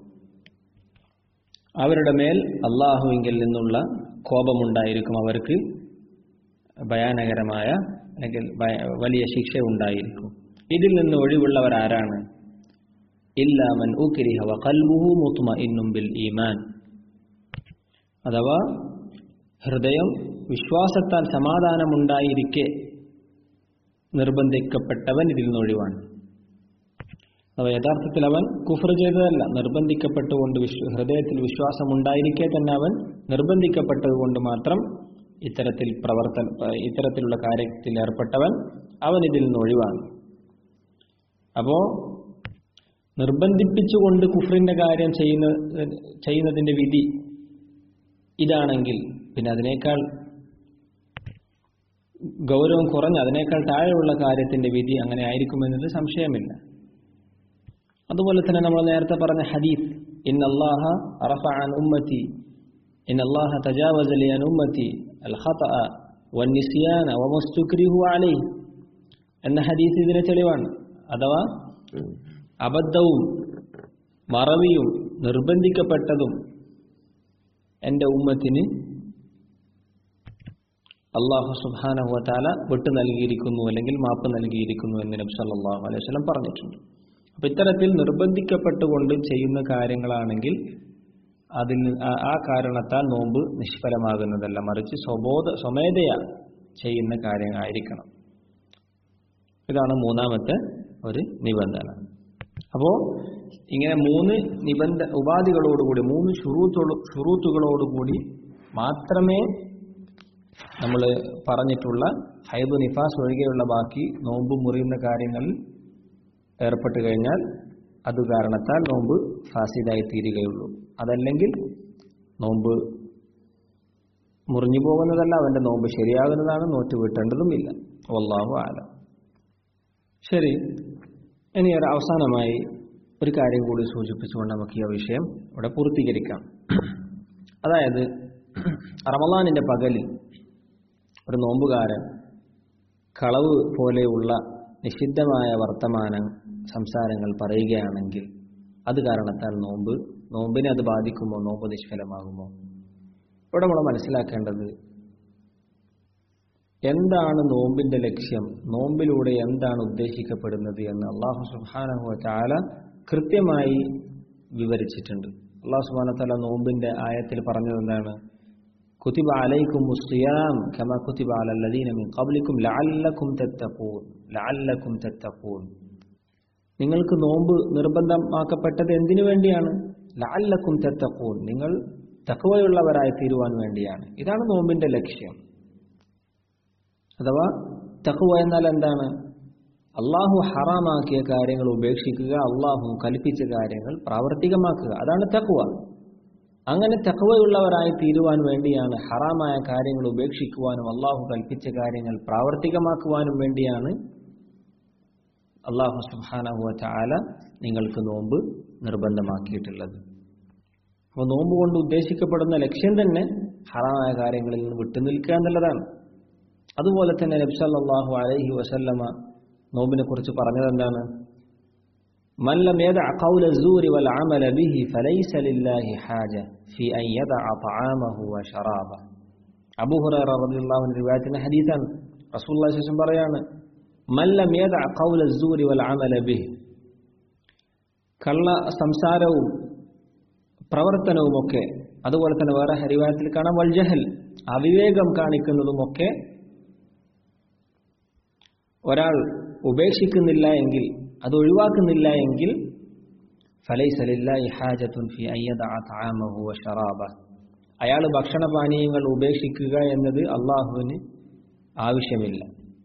അവരുടെ മേൽ അള്ളാഹുവിങ്കിൽ നിന്നുള്ള കോപമുണ്ടായിരിക്കും അവർക്ക് ഭയാനകരമായ അല്ലെങ്കിൽ ഭയ- വലിയ ശിക്ഷ ഉണ്ടായിരിക്കും ഇതിൽ നിന്ന് ഒഴിവുള്ളവരാരാണ് ഇല്ലാമൻ ഉക്രിഹ വഖൽബുഹു മുത്മഇന്നും ബിൽ ഈമാൻ അഥവാ ഹൃദയം വിശ്വാസത്താൽ സമാധാനമുണ്ടായിരിക്കെ നിർബന്ധിക്കപ്പെട്ടവൻ ഇതിൽ നിന്ന് ഒഴിവാണ് അഥവാ യഥാർത്ഥത്തിൽ അവൻ കുഫർ ചെയ്തതല്ല നിർബന്ധിക്കപ്പെട്ടുകൊണ്ട് വിശ്വ ഹൃദയത്തിൽ വിശ്വാസം ഉണ്ടായിരിക്കെ തന്നെ അവൻ നിർബന്ധിക്കപ്പെട്ടതുകൊണ്ട് മാത്രം ഇത്തരത്തിൽ പ്രവർത്തന ഇത്തരത്തിലുള്ള കാര്യത്തിൽ ഏർപ്പെട്ടവൻ അവൻ ഇതിൽ നിന്ന് ഒഴിവാണ് അപ്പോ നിർബന്ധിപ്പിച്ചുകൊണ്ട് കുഫറിന്റെ കാര്യം ചെയ്യുന്ന ചെയ്യുന്നതിന്റെ വിധി ഇതാണെങ്കിൽ പിന്നെ അതിനേക്കാൾ ഗൗരവം കുറഞ്ഞ അതിനേക്കാൾ താഴെയുള്ള കാര്യത്തിന്റെ വിധി അങ്ങനെ ആയിരിക്കുമെന്നത് സംശയമില്ല അതുപോലെ തന്നെ നമ്മൾ നേരത്തെ പറഞ്ഞ ഹദീസ് ഇൻ അള്ളാഹ അൻ ഉമ്മത്തി ഇൻ അള്ളാഹ തജാവസലി അൻ ഉമ്മത്തി അൽ ഖതഅ വന്നിസിയാന വമസ്തുക്രിഹു അലൈ എന്ന ഹദീസ് ഇതിന് തെളിവാണ് അഥവാ അബദ്ധവും മറവിയും നിർബന്ധിക്കപ്പെട്ടതും എൻ്റെ ഉമ്മത്തിന് അള്ളാഹു സുബ്ഹാനഹു വതആല വിട്ടു നൽകിയിരിക്കുന്നു അല്ലെങ്കിൽ മാപ്പ് നൽകിയിരിക്കുന്നു എന്ന് നബി സല്ലല്ലാഹു അലൈഹി വസല്ലം പറഞ്ഞിട്ടുണ്ട് അപ്പൊ ഇത്തരത്തിൽ നിർബന്ധിക്കപ്പെട്ടുകൊണ്ട് ചെയ്യുന്ന കാര്യങ്ങളാണെങ്കിൽ അതിൽ ആ- ആ കാരണത്താൽ നോമ്പ് നിഷ്ഫലമാകുന്നതല്ല മറിച്ച് സ്വബോധ സ്വമേധയ ചെയ്യുന്ന കാര്യമായിരിക്കണം ഇതാണ് മൂന്നാമത്തെ ഒരു നിബന്ധന അപ്പോ ഇങ്ങനെ മൂന്ന് നിബന്ധ ഉപാധികളോടുകൂടി മൂന്ന് ഷുറൂത്തോട് ഷുറൂത്തുകളോടുകൂടി മാത്രമേ നമ്മൾ പറഞ്ഞിട്ടുള്ള ഹൈബ് നിഫാസ് ഒഴികെയുള്ള ബാക്കി നോമ്പ് മുറിയുന്ന കാര്യങ്ങളിൽ ഏർപ്പെട്ട് കഴിഞ്ഞാൽ അത് കാരണത്താൽ നോമ്പ് ഫാസിദായി തീരുകയുള്ളൂ അതല്ലെങ്കിൽ നോമ്പ് മുറിഞ്ഞു പോകുന്നതല്ല അവന്റെ നോമ്പ് ശരിയാകുന്നതാണ് നോറ്റ് വീട്ടേണ്ടതുമില്ല വല്ലാഹു ആലം ശരി ഇനി ഒരു അവസാനമായി ഒരു കാര്യം കൂടി സൂചിപ്പിച്ചുകൊണ്ട് നമുക്ക് ഈ വിഷയം ഇവിടെ പൂർത്തീകരിക്കാം അതായത് റമദാനിന്റെ പകലിൽ ഒരു നോമ്പുകാരൻ കളവ് പോലെയുള്ള നിഷിദ്ധമായ വർത്തമാന സംസാരങ്ങൾ പറയുകയാണെങ്കിൽ അത് കാരണത്താൽ നോമ്പ് നോമ്പിനെ അത് ബാധിക്കുമോ നോമ്പ് നിഷ്ഫലമാകുമോ ഇവിടെ നമ്മൾ മനസ്സിലാക്കേണ്ടത് എന്താണ് നോമ്പിന്റെ ലക്ഷ്യം നോമ്പിലൂടെ എന്താണ് ഉദ്ദേശിക്കപ്പെടുന്നത് എന്ന് അള്ളാഹു സുബാനഹു ചാല കൃത്യമായി വിവരിച്ചിട്ടുണ്ട് അള്ളാഹു സുബാന തല നോമ്പിന്റെ ആയത്തിൽ പറഞ്ഞത് എന്താണ് കുതിബ അലൈക്കും മുസ്ലിയാം കമ കുതിബ അലല്ലദീന മിൻ ഖബ്ലിക്കും ലഅല്ലക്കും തത്തഖൂൻ ലഅല്ലക്കും തത്തഖൂൻ നിങ്ങൾക്ക് നോമ്പ് നിർബന്ധമാക്കപ്പെട്ടത് എന്തിനു വേണ്ടിയാണ് ലഅല്ലക്കും തത്തഖൂൻ നിങ്ങൾ തഖ്വയുള്ളവരായി തീരുവാൻ വേണ്ടിയാണ് ഇതാണ് നോമ്പിന്റെ ലക്ഷ്യം അഥവാ തഖ്വ എന്നാൽ എന്താണ് അള്ളാഹു ഹറാമാക്കിയ കാര്യങ്ങൾ ഉപേക്ഷിക്കുക അള്ളാഹു കൽപ്പിച്ച കാര്യങ്ങൾ പ്രാവർത്തികമാക്കുക അതാണ് തഖ്വ അങ്ങനെ തഖ്വയുള്ളവരായി തീരുവാൻ വേണ്ടിയാണ് ഹറാമായ കാര്യങ്ങൾ ഉപേക്ഷിക്കുവാനും അള്ളാഹു കൽപ്പിച്ച കാര്യങ്ങൾ പ്രാവർത്തികമാക്കുവാനും വേണ്ടിയാണ് അള്ളാഹു സുബാനഹുവ ചാല നിങ്ങൾക്ക് നോമ്പ് നിർബന്ധമാക്കിയിട്ടുള്ളത് അപ്പോൾ നോമ്പ് കൊണ്ട് ഉദ്ദേശിക്കപ്പെടുന്ന ലക്ഷ്യം തന്നെ ഹറാമായ കാര്യങ്ങളിൽ നിന്ന് വിട്ടുനിൽക്കുക എന്നുള്ളതാണ് അതുപോലെ തന്നെ നബ്സല്ലാഹു അലൈഹി വസല്ലമ നോമ്പിനെ കുറിച്ച് പറഞ്ഞത് എന്താണ് من لم يدع قول الزور والعمل به فليس لله حاجة في أن يدع طعامه وشرابه അബൂ ഹുറൈറ റളിയല്ലാഹു അൻഹു റിവായത്തിന്റെ ഹദീസാണ് റസൂലുള്ളാഹി സ്വല്ലല്ലാഹു അലൈഹി പറയാണ് മൻ ലം യദഅ ഖൗല الزور والعمل به കള്ള സംസാരവും പ്രവർത്തനവുമൊക്കെ അതുപോലെ തന്നെ വേറെ ഹരിവായത്തിൽ കാണാം വൽജഹൽ അവിവേകം കാണിക്കുന്നതുമൊക്കെ ഒരാൾ ഉപേക്ഷിക്കുന്നില്ല എങ്കിൽ അത് ഒഴിവാക്കുന്നില്ല എങ്കിൽ അയാൾ ഭക്ഷണപാനീയങ്ങൾ ഉപേക്ഷിക്കുക എന്നത് അള്ളാഹുവിന് ആവശ്യമില്ല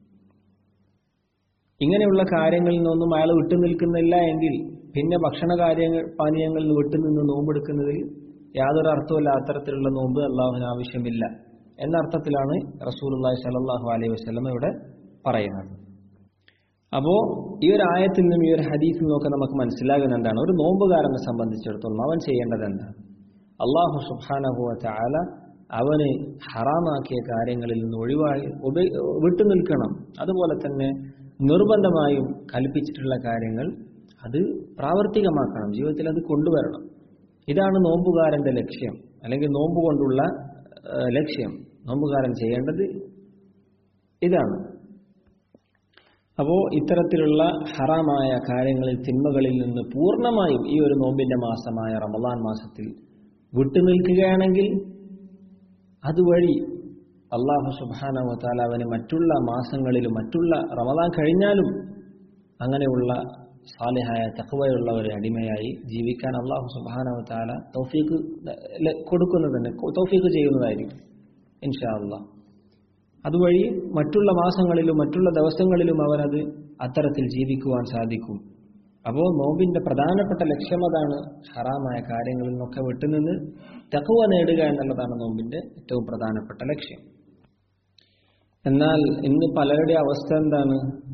ഇങ്ങനെയുള്ള കാര്യങ്ങളിൽ നിന്നൊന്നും അയാൾ വിട്ടുനിൽക്കുന്നില്ല എങ്കിൽ പിന്നെ ഭക്ഷണ കാര്യങ്ങൾ പാനീയങ്ങളിൽ നിന്ന് വിട്ടുനിന്ന് നോമ്പെടുക്കുന്നതിൽ യാതൊരു അർത്ഥവുമില്ല അത്തരത്തിലുള്ള നോമ്പ് അള്ളാഹുവിന് ആവശ്യമില്ല എന്ന അർത്ഥത്തിലാണ് റസൂലുള്ളാഹി സ്വല്ലല്ലാഹു അലൈഹി വസല്ലം ഇവിടെ പറയുന്നത് അപ്പോ ഈ ഒരു ആയത്തിൽ നിന്നും ഈ ഒരു ഹദീസിൽ നിന്നൊക്കെ നമുക്ക് മനസ്സിലാകുന്ന എന്താണ് ഒരു നോമ്പുകാരനെ സംബന്ധിച്ചിടത്തോളം അവൻ ചെയ്യേണ്ടത് എന്താണ് അള്ളാഹു സുബാനഹുവ ചാല അവന് ഹറാമാക്കിയ കാര്യങ്ങളിൽ നിന്ന് ഒഴിവായി വിട്ടുനിൽക്കണം അതുപോലെ തന്നെ നിർബന്ധമായും കൽപ്പിച്ചിട്ടുള്ള കാര്യങ്ങൾ അത് പ്രാവർത്തികമാക്കണം ജീവിതത്തിൽ അത് കൊണ്ടുവരണം ഇതാണ് നോമ്പുകാരന്റെ ലക്ഷ്യം അല്ലെങ്കിൽ നോമ്പ് കൊണ്ടുള്ള ലക്ഷ്യം നോമ്പുകാരൻ ചെയ്യേണ്ടത് ഇതാണ് അപ്പോൾ ഇത്തരത്തിലുള്ള ഹറാമായ കാര്യങ്ങളിൽ തിന്മകളിൽ നിന്ന് പൂർണ്ണമായും ഈ ഒരു നോമ്പിന്റെ മാസമായ റമദാൻ മാസത്തിൽ വിട്ടുനിൽക്കുകയാണെങ്കിൽ അതുവഴി അള്ളാഹു സുബാനവത്താല അവന് മറ്റുള്ള മാസങ്ങളിലും മറ്റുള്ള റമദാൻ കഴിഞ്ഞാലും അങ്ങനെയുള്ള സാലിഹായ തക്കവയുള്ള ഒരു അടിമയായി ജീവിക്കാൻ അള്ളാഹു സുബാനവത്താല തൗഫീക്ക് കൊടുക്കുന്നതന്നെ തൗഫീക്ക് ചെയ്യുന്നതായിരിക്കും ഇൻഷാ അള്ളാഹ് അതുവഴി മറ്റുള്ള മാസങ്ങളിലും മറ്റുള്ള ദിവസങ്ങളിലും അവനത് അത്തരത്തിൽ ജീവിക്കുവാൻ സാധിക്കും അപ്പോൾ നോമ്പിന്റെ പ്രധാനപ്പെട്ട ലക്ഷ്യം അതാണ് ഹറാമായ കാര്യങ്ങളിൽ നിന്നൊക്കെ വിട്ടുനിന്ന് തക്കുവ നേടുക എന്നുള്ളതാണ് നോമ്പിന്റെ ഏറ്റവും പ്രധാനപ്പെട്ട ലക്ഷ്യം എന്നാൽ ഇന്ന് പലരുടെ അവസ്ഥ എന്താണ്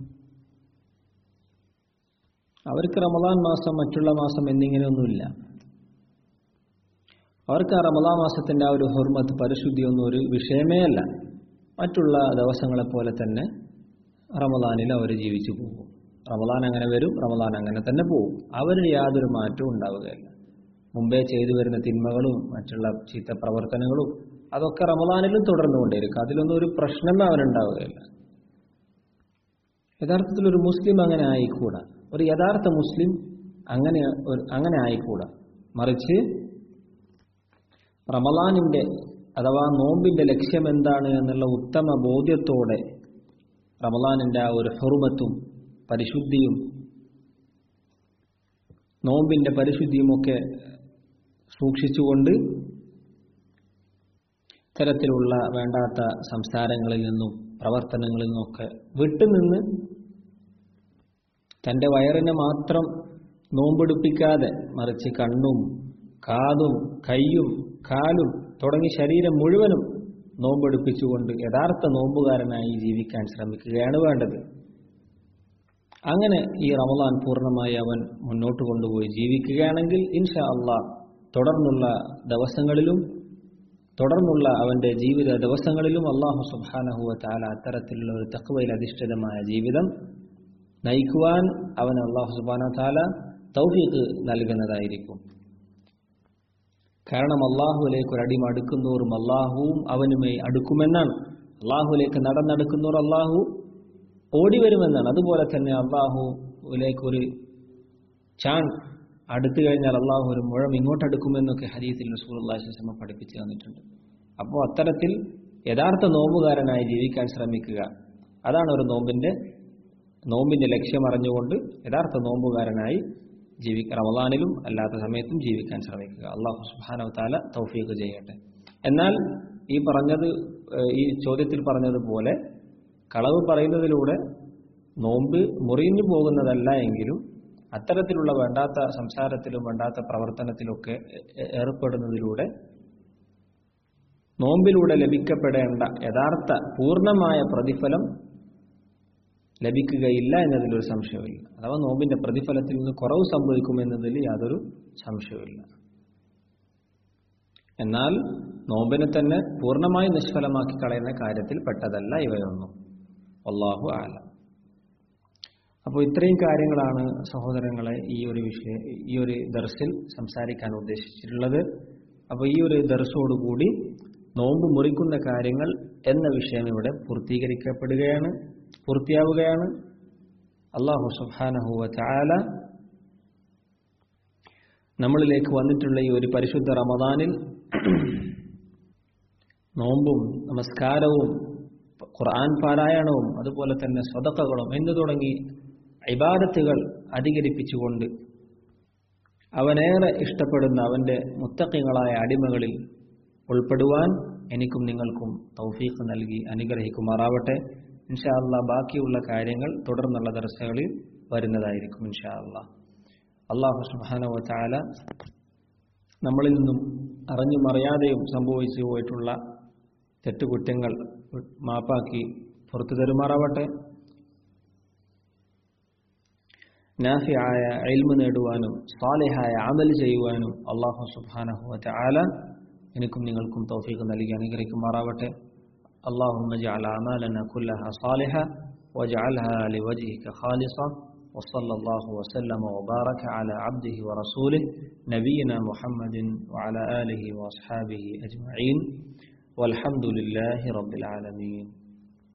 അവർക്ക് റമദാൻ മാസം മറ്റുള്ള മാസം എന്നിങ്ങനെയൊന്നുമില്ല അവർക്ക് ആ റമദാൻ മാസത്തിന്റെ ആ ഒരു ഹുർമത്ത് പരിശുദ്ധിയൊന്നും ഒരു വിഷയമേ അല്ല മറ്റുള്ള ദിവസങ്ങളെ പോലെ തന്നെ റമദാനിൽ അവർ ജീവിച്ചു പോകും റമദാൻ അങ്ങനെ വരും റമദാൻ അങ്ങനെ തന്നെ പോകും അവരിൽ യാതൊരു മാറ്റവും ഉണ്ടാവുകയില്ല മുമ്പേ ചെയ്തു വരുന്ന തിന്മകളും മറ്റുള്ള ചീത്ത പ്രവർത്തനങ്ങളും അതൊക്കെ റമദാനിലും തുടർന്നുകൊണ്ടേയിരിക്കും അതിലൊന്നും ഒരു പ്രശ്നമേ അവനുണ്ടാവുകയില്ല യഥാർത്ഥത്തിൽ ഒരു മുസ്ലിം അങ്ങനെ ആയിക്കൂടാ ഒരു യഥാർത്ഥ മുസ്ലിം അങ്ങനെ അങ്ങനെ ആയിക്കൂടാ മറിച്ച് റമദാനിന്റെ അഥവാ നോമ്പിന്റെ ലക്ഷ്യം എന്താണ് എന്നുള്ള ഉത്തമ ബോധ്യത്തോടെ റമദാനിന്റെ ആ ഒരു ഹുറുമത്തും പരിശുദ്ധിയും നോമ്പിന്റെ പരിശുദ്ധിയുമൊക്കെ സൂക്ഷിച്ചുകൊണ്ട് ഇത്തരത്തിലുള്ള വേണ്ടാത്ത സംസാരങ്ങളിൽ നിന്നും പ്രവർത്തനങ്ങളിൽ നിന്നൊക്കെ വിട്ടുനിന്ന് തന്റെ വയറിനെ മാത്രം നോമ്പെടുപ്പിക്കാതെ മറിച്ച് കണ്ണും കാതും കൈയും കാലും തുടങ്ങി ശരീരം മുഴുവനും നോമ്പെടുപ്പിച്ചുകൊണ്ട് യഥാർത്ഥ നോമ്പുകാരനായി ജീവിക്കാൻ ശ്രമിക്കുകയാണ് വേണ്ടത് അങ്ങനെ ഈ റമദാൻ പൂർണ്ണമായി അവൻ മുന്നോട്ട് കൊണ്ടുപോയി ജീവിക്കുകയാണെങ്കിൽ ഇൻഷാ അള്ളാഹ് തുടർന്നുള്ള ദിവസങ്ങളിലും തുടർന്നുള്ള അവന്റെ ജീവിത ദിവസങ്ങളിലും അള്ളാഹു സുബാനഹുവ താല അത്തരത്തിലുള്ള ഒരു തക്വയിൽ അധിഷ്ഠിതമായ ജീവിതം നയിക്കുവാൻ അവൻ അള്ളാഹു സുബാന താല തൗഫീഖ് നൽകുന്നതായിരിക്കും കാരണം അള്ളാഹുലേക്ക് ഒരടിമ അടുക്കുന്നവരും അള്ളാഹുവും അവനുമായി അടുക്കുമെന്നാണ് അള്ളാഹുലേക്ക് നടന്നടുക്കുന്നവർ അള്ളാഹു ഓടി വരുമെന്നാണ് അതുപോലെ തന്നെ അള്ളാഹുവിലേക്ക് ഒരു ചാൺ അടുത്തു കഴിഞ്ഞാൽ അള്ളാഹു ഒരു മുഴം ഇങ്ങോട്ട് അടുക്കുമെന്നൊക്കെ ഹദീസിൽ റസൂൽ അള്ളാഹിസ്മ പഠിപ്പിച്ചു തന്നിട്ടുണ്ട് അപ്പോൾ അത്തരത്തിൽ യഥാർത്ഥ നോമ്പുകാരനായി ജീവിക്കാൻ ശ്രമിക്കുക അതാണ് ഒരു നോമ്പിന്റെ നോമ്പിന്റെ ലക്ഷ്യം അറിഞ്ഞുകൊണ്ട് യഥാർത്ഥ നോമ്പുകാരനായി ജീവിക്കുക റമദാനിലും അല്ലാത്ത സമയത്തും ജീവിക്കാൻ ശ്രമിക്കുക അള്ളാഹു സുബാനവ് താല തൗഫീഖ് ചെയ്യട്ടെ എന്നാൽ ഈ പറഞ്ഞത് ഏഹ്, ഈ ചോദ്യത്തിൽ പറഞ്ഞതുപോലെ കളവ് പറയുന്നതിലൂടെ നോമ്പ് മുറിഞ്ഞു പോകുന്നതല്ല എങ്കിലും അത്തരത്തിലുള്ള വേണ്ടാത്ത സംസാരത്തിലും വേണ്ടാത്ത പ്രവർത്തനത്തിലൊക്കെ ഏ- ഏർപ്പെടുന്നതിലൂടെ നോമ്പിലൂടെ ലഭിക്കപ്പെടേണ്ട യഥാർത്ഥ പൂർണ്ണമായ പ്രതിഫലം ലഭിക്കുകയില്ല എന്നതിലൊരു സംശയമില്ല അഥവാ നോമ്പിന്റെ പ്രതിഫലത്തിൽ നിന്ന് കുറവ് സംഭവിക്കുമെന്നതിൽ യാതൊരു സംശയവുമില്ല എന്നാൽ നോമ്പിനെ തന്നെ പൂർണ്ണമായി നിഷ്ഫലമാക്കി കളയുന്ന കാര്യത്തിൽ പെട്ടതല്ല ഇവയൊന്നും അള്ളാഹു ആലം അപ്പോൾ ഇത്രയും കാര്യങ്ങളാണ് സഹോദരങ്ങളെ ഈ ഒരു വിഷയ ഈ ഒരു ദർസിൽ സംസാരിക്കാൻ ഉദ്ദേശിച്ചിട്ടുള്ളത് അപ്പോൾ ഈ ഒരു ദർസോടുകൂടി നോമ്പ് മുറിക്കുന്ന കാര്യങ്ങൾ എന്ന വിഷയം ഇവിടെ പൂർത്തീകരിക്കപ്പെടുകയാണ് പൂർത്തിയാവുകയാണ് അള്ളാഹു സുബാനഹുവ ചാല നമ്മളിലേക്ക് വന്നിട്ടുള്ള ഈ ഒരു പരിശുദ്ധ റമദാനിൽ നോമ്പും നമസ്കാരവും ഖുർആൻ പാരായണവും അതുപോലെ തന്നെ സ്വതക്കകളും എന്ന് തുടങ്ങി ഇബാദത്തുകൾ അധികരിപ്പിച്ചുകൊണ്ട് അവനേറെ ഇഷ്ടപ്പെടുന്ന അവന്റെ മുത്തക്കിങ്ങളായ അടിമകളിൽ ഉൾപ്പെടുവാൻ എനിക്കും നിങ്ങൾക്കും തൗഫീഖ് നൽകി അനുഗ്രഹിക്കുമാറാവട്ടെ ഇൻഷാ അള്ളാ ബാക്കിയുള്ള കാര്യങ്ങൾ തുടർന്നുള്ള ദർശകളിൽ വരുന്നതായിരിക്കും ഇൻഷാ അള്ളാ അള്ളാഹു സുബാനവ ചാല നമ്മളിൽ നിന്നും അറിഞ്ഞും അറിയാതെയും സംഭവിച്ചു പോയിട്ടുള്ള തെറ്റുകുറ്റങ്ങൾ മാപ്പാക്കി പുറത്തു തരുമാറാവട്ടെ നാഫിയായ എൽമ് നേടുവാനും സാലിഹായ അമൽ ചെയ്യുവാനും അള്ളാഹു സുബാനഹു ആല എനിക്കും നിങ്ങൾക്കും തൗഫീഖ് നൽകി അനുഗ്രഹിക്കുമാറാവട്ടെ اللهم اجعل أعمالنا كلها صالحة واجعلها لوجهك خالصة وصلى الله وسلم وبارك على عبده ورسوله نبينا محمد وعلى آله وأصحابه أجمعين والحمد لله رب العالمين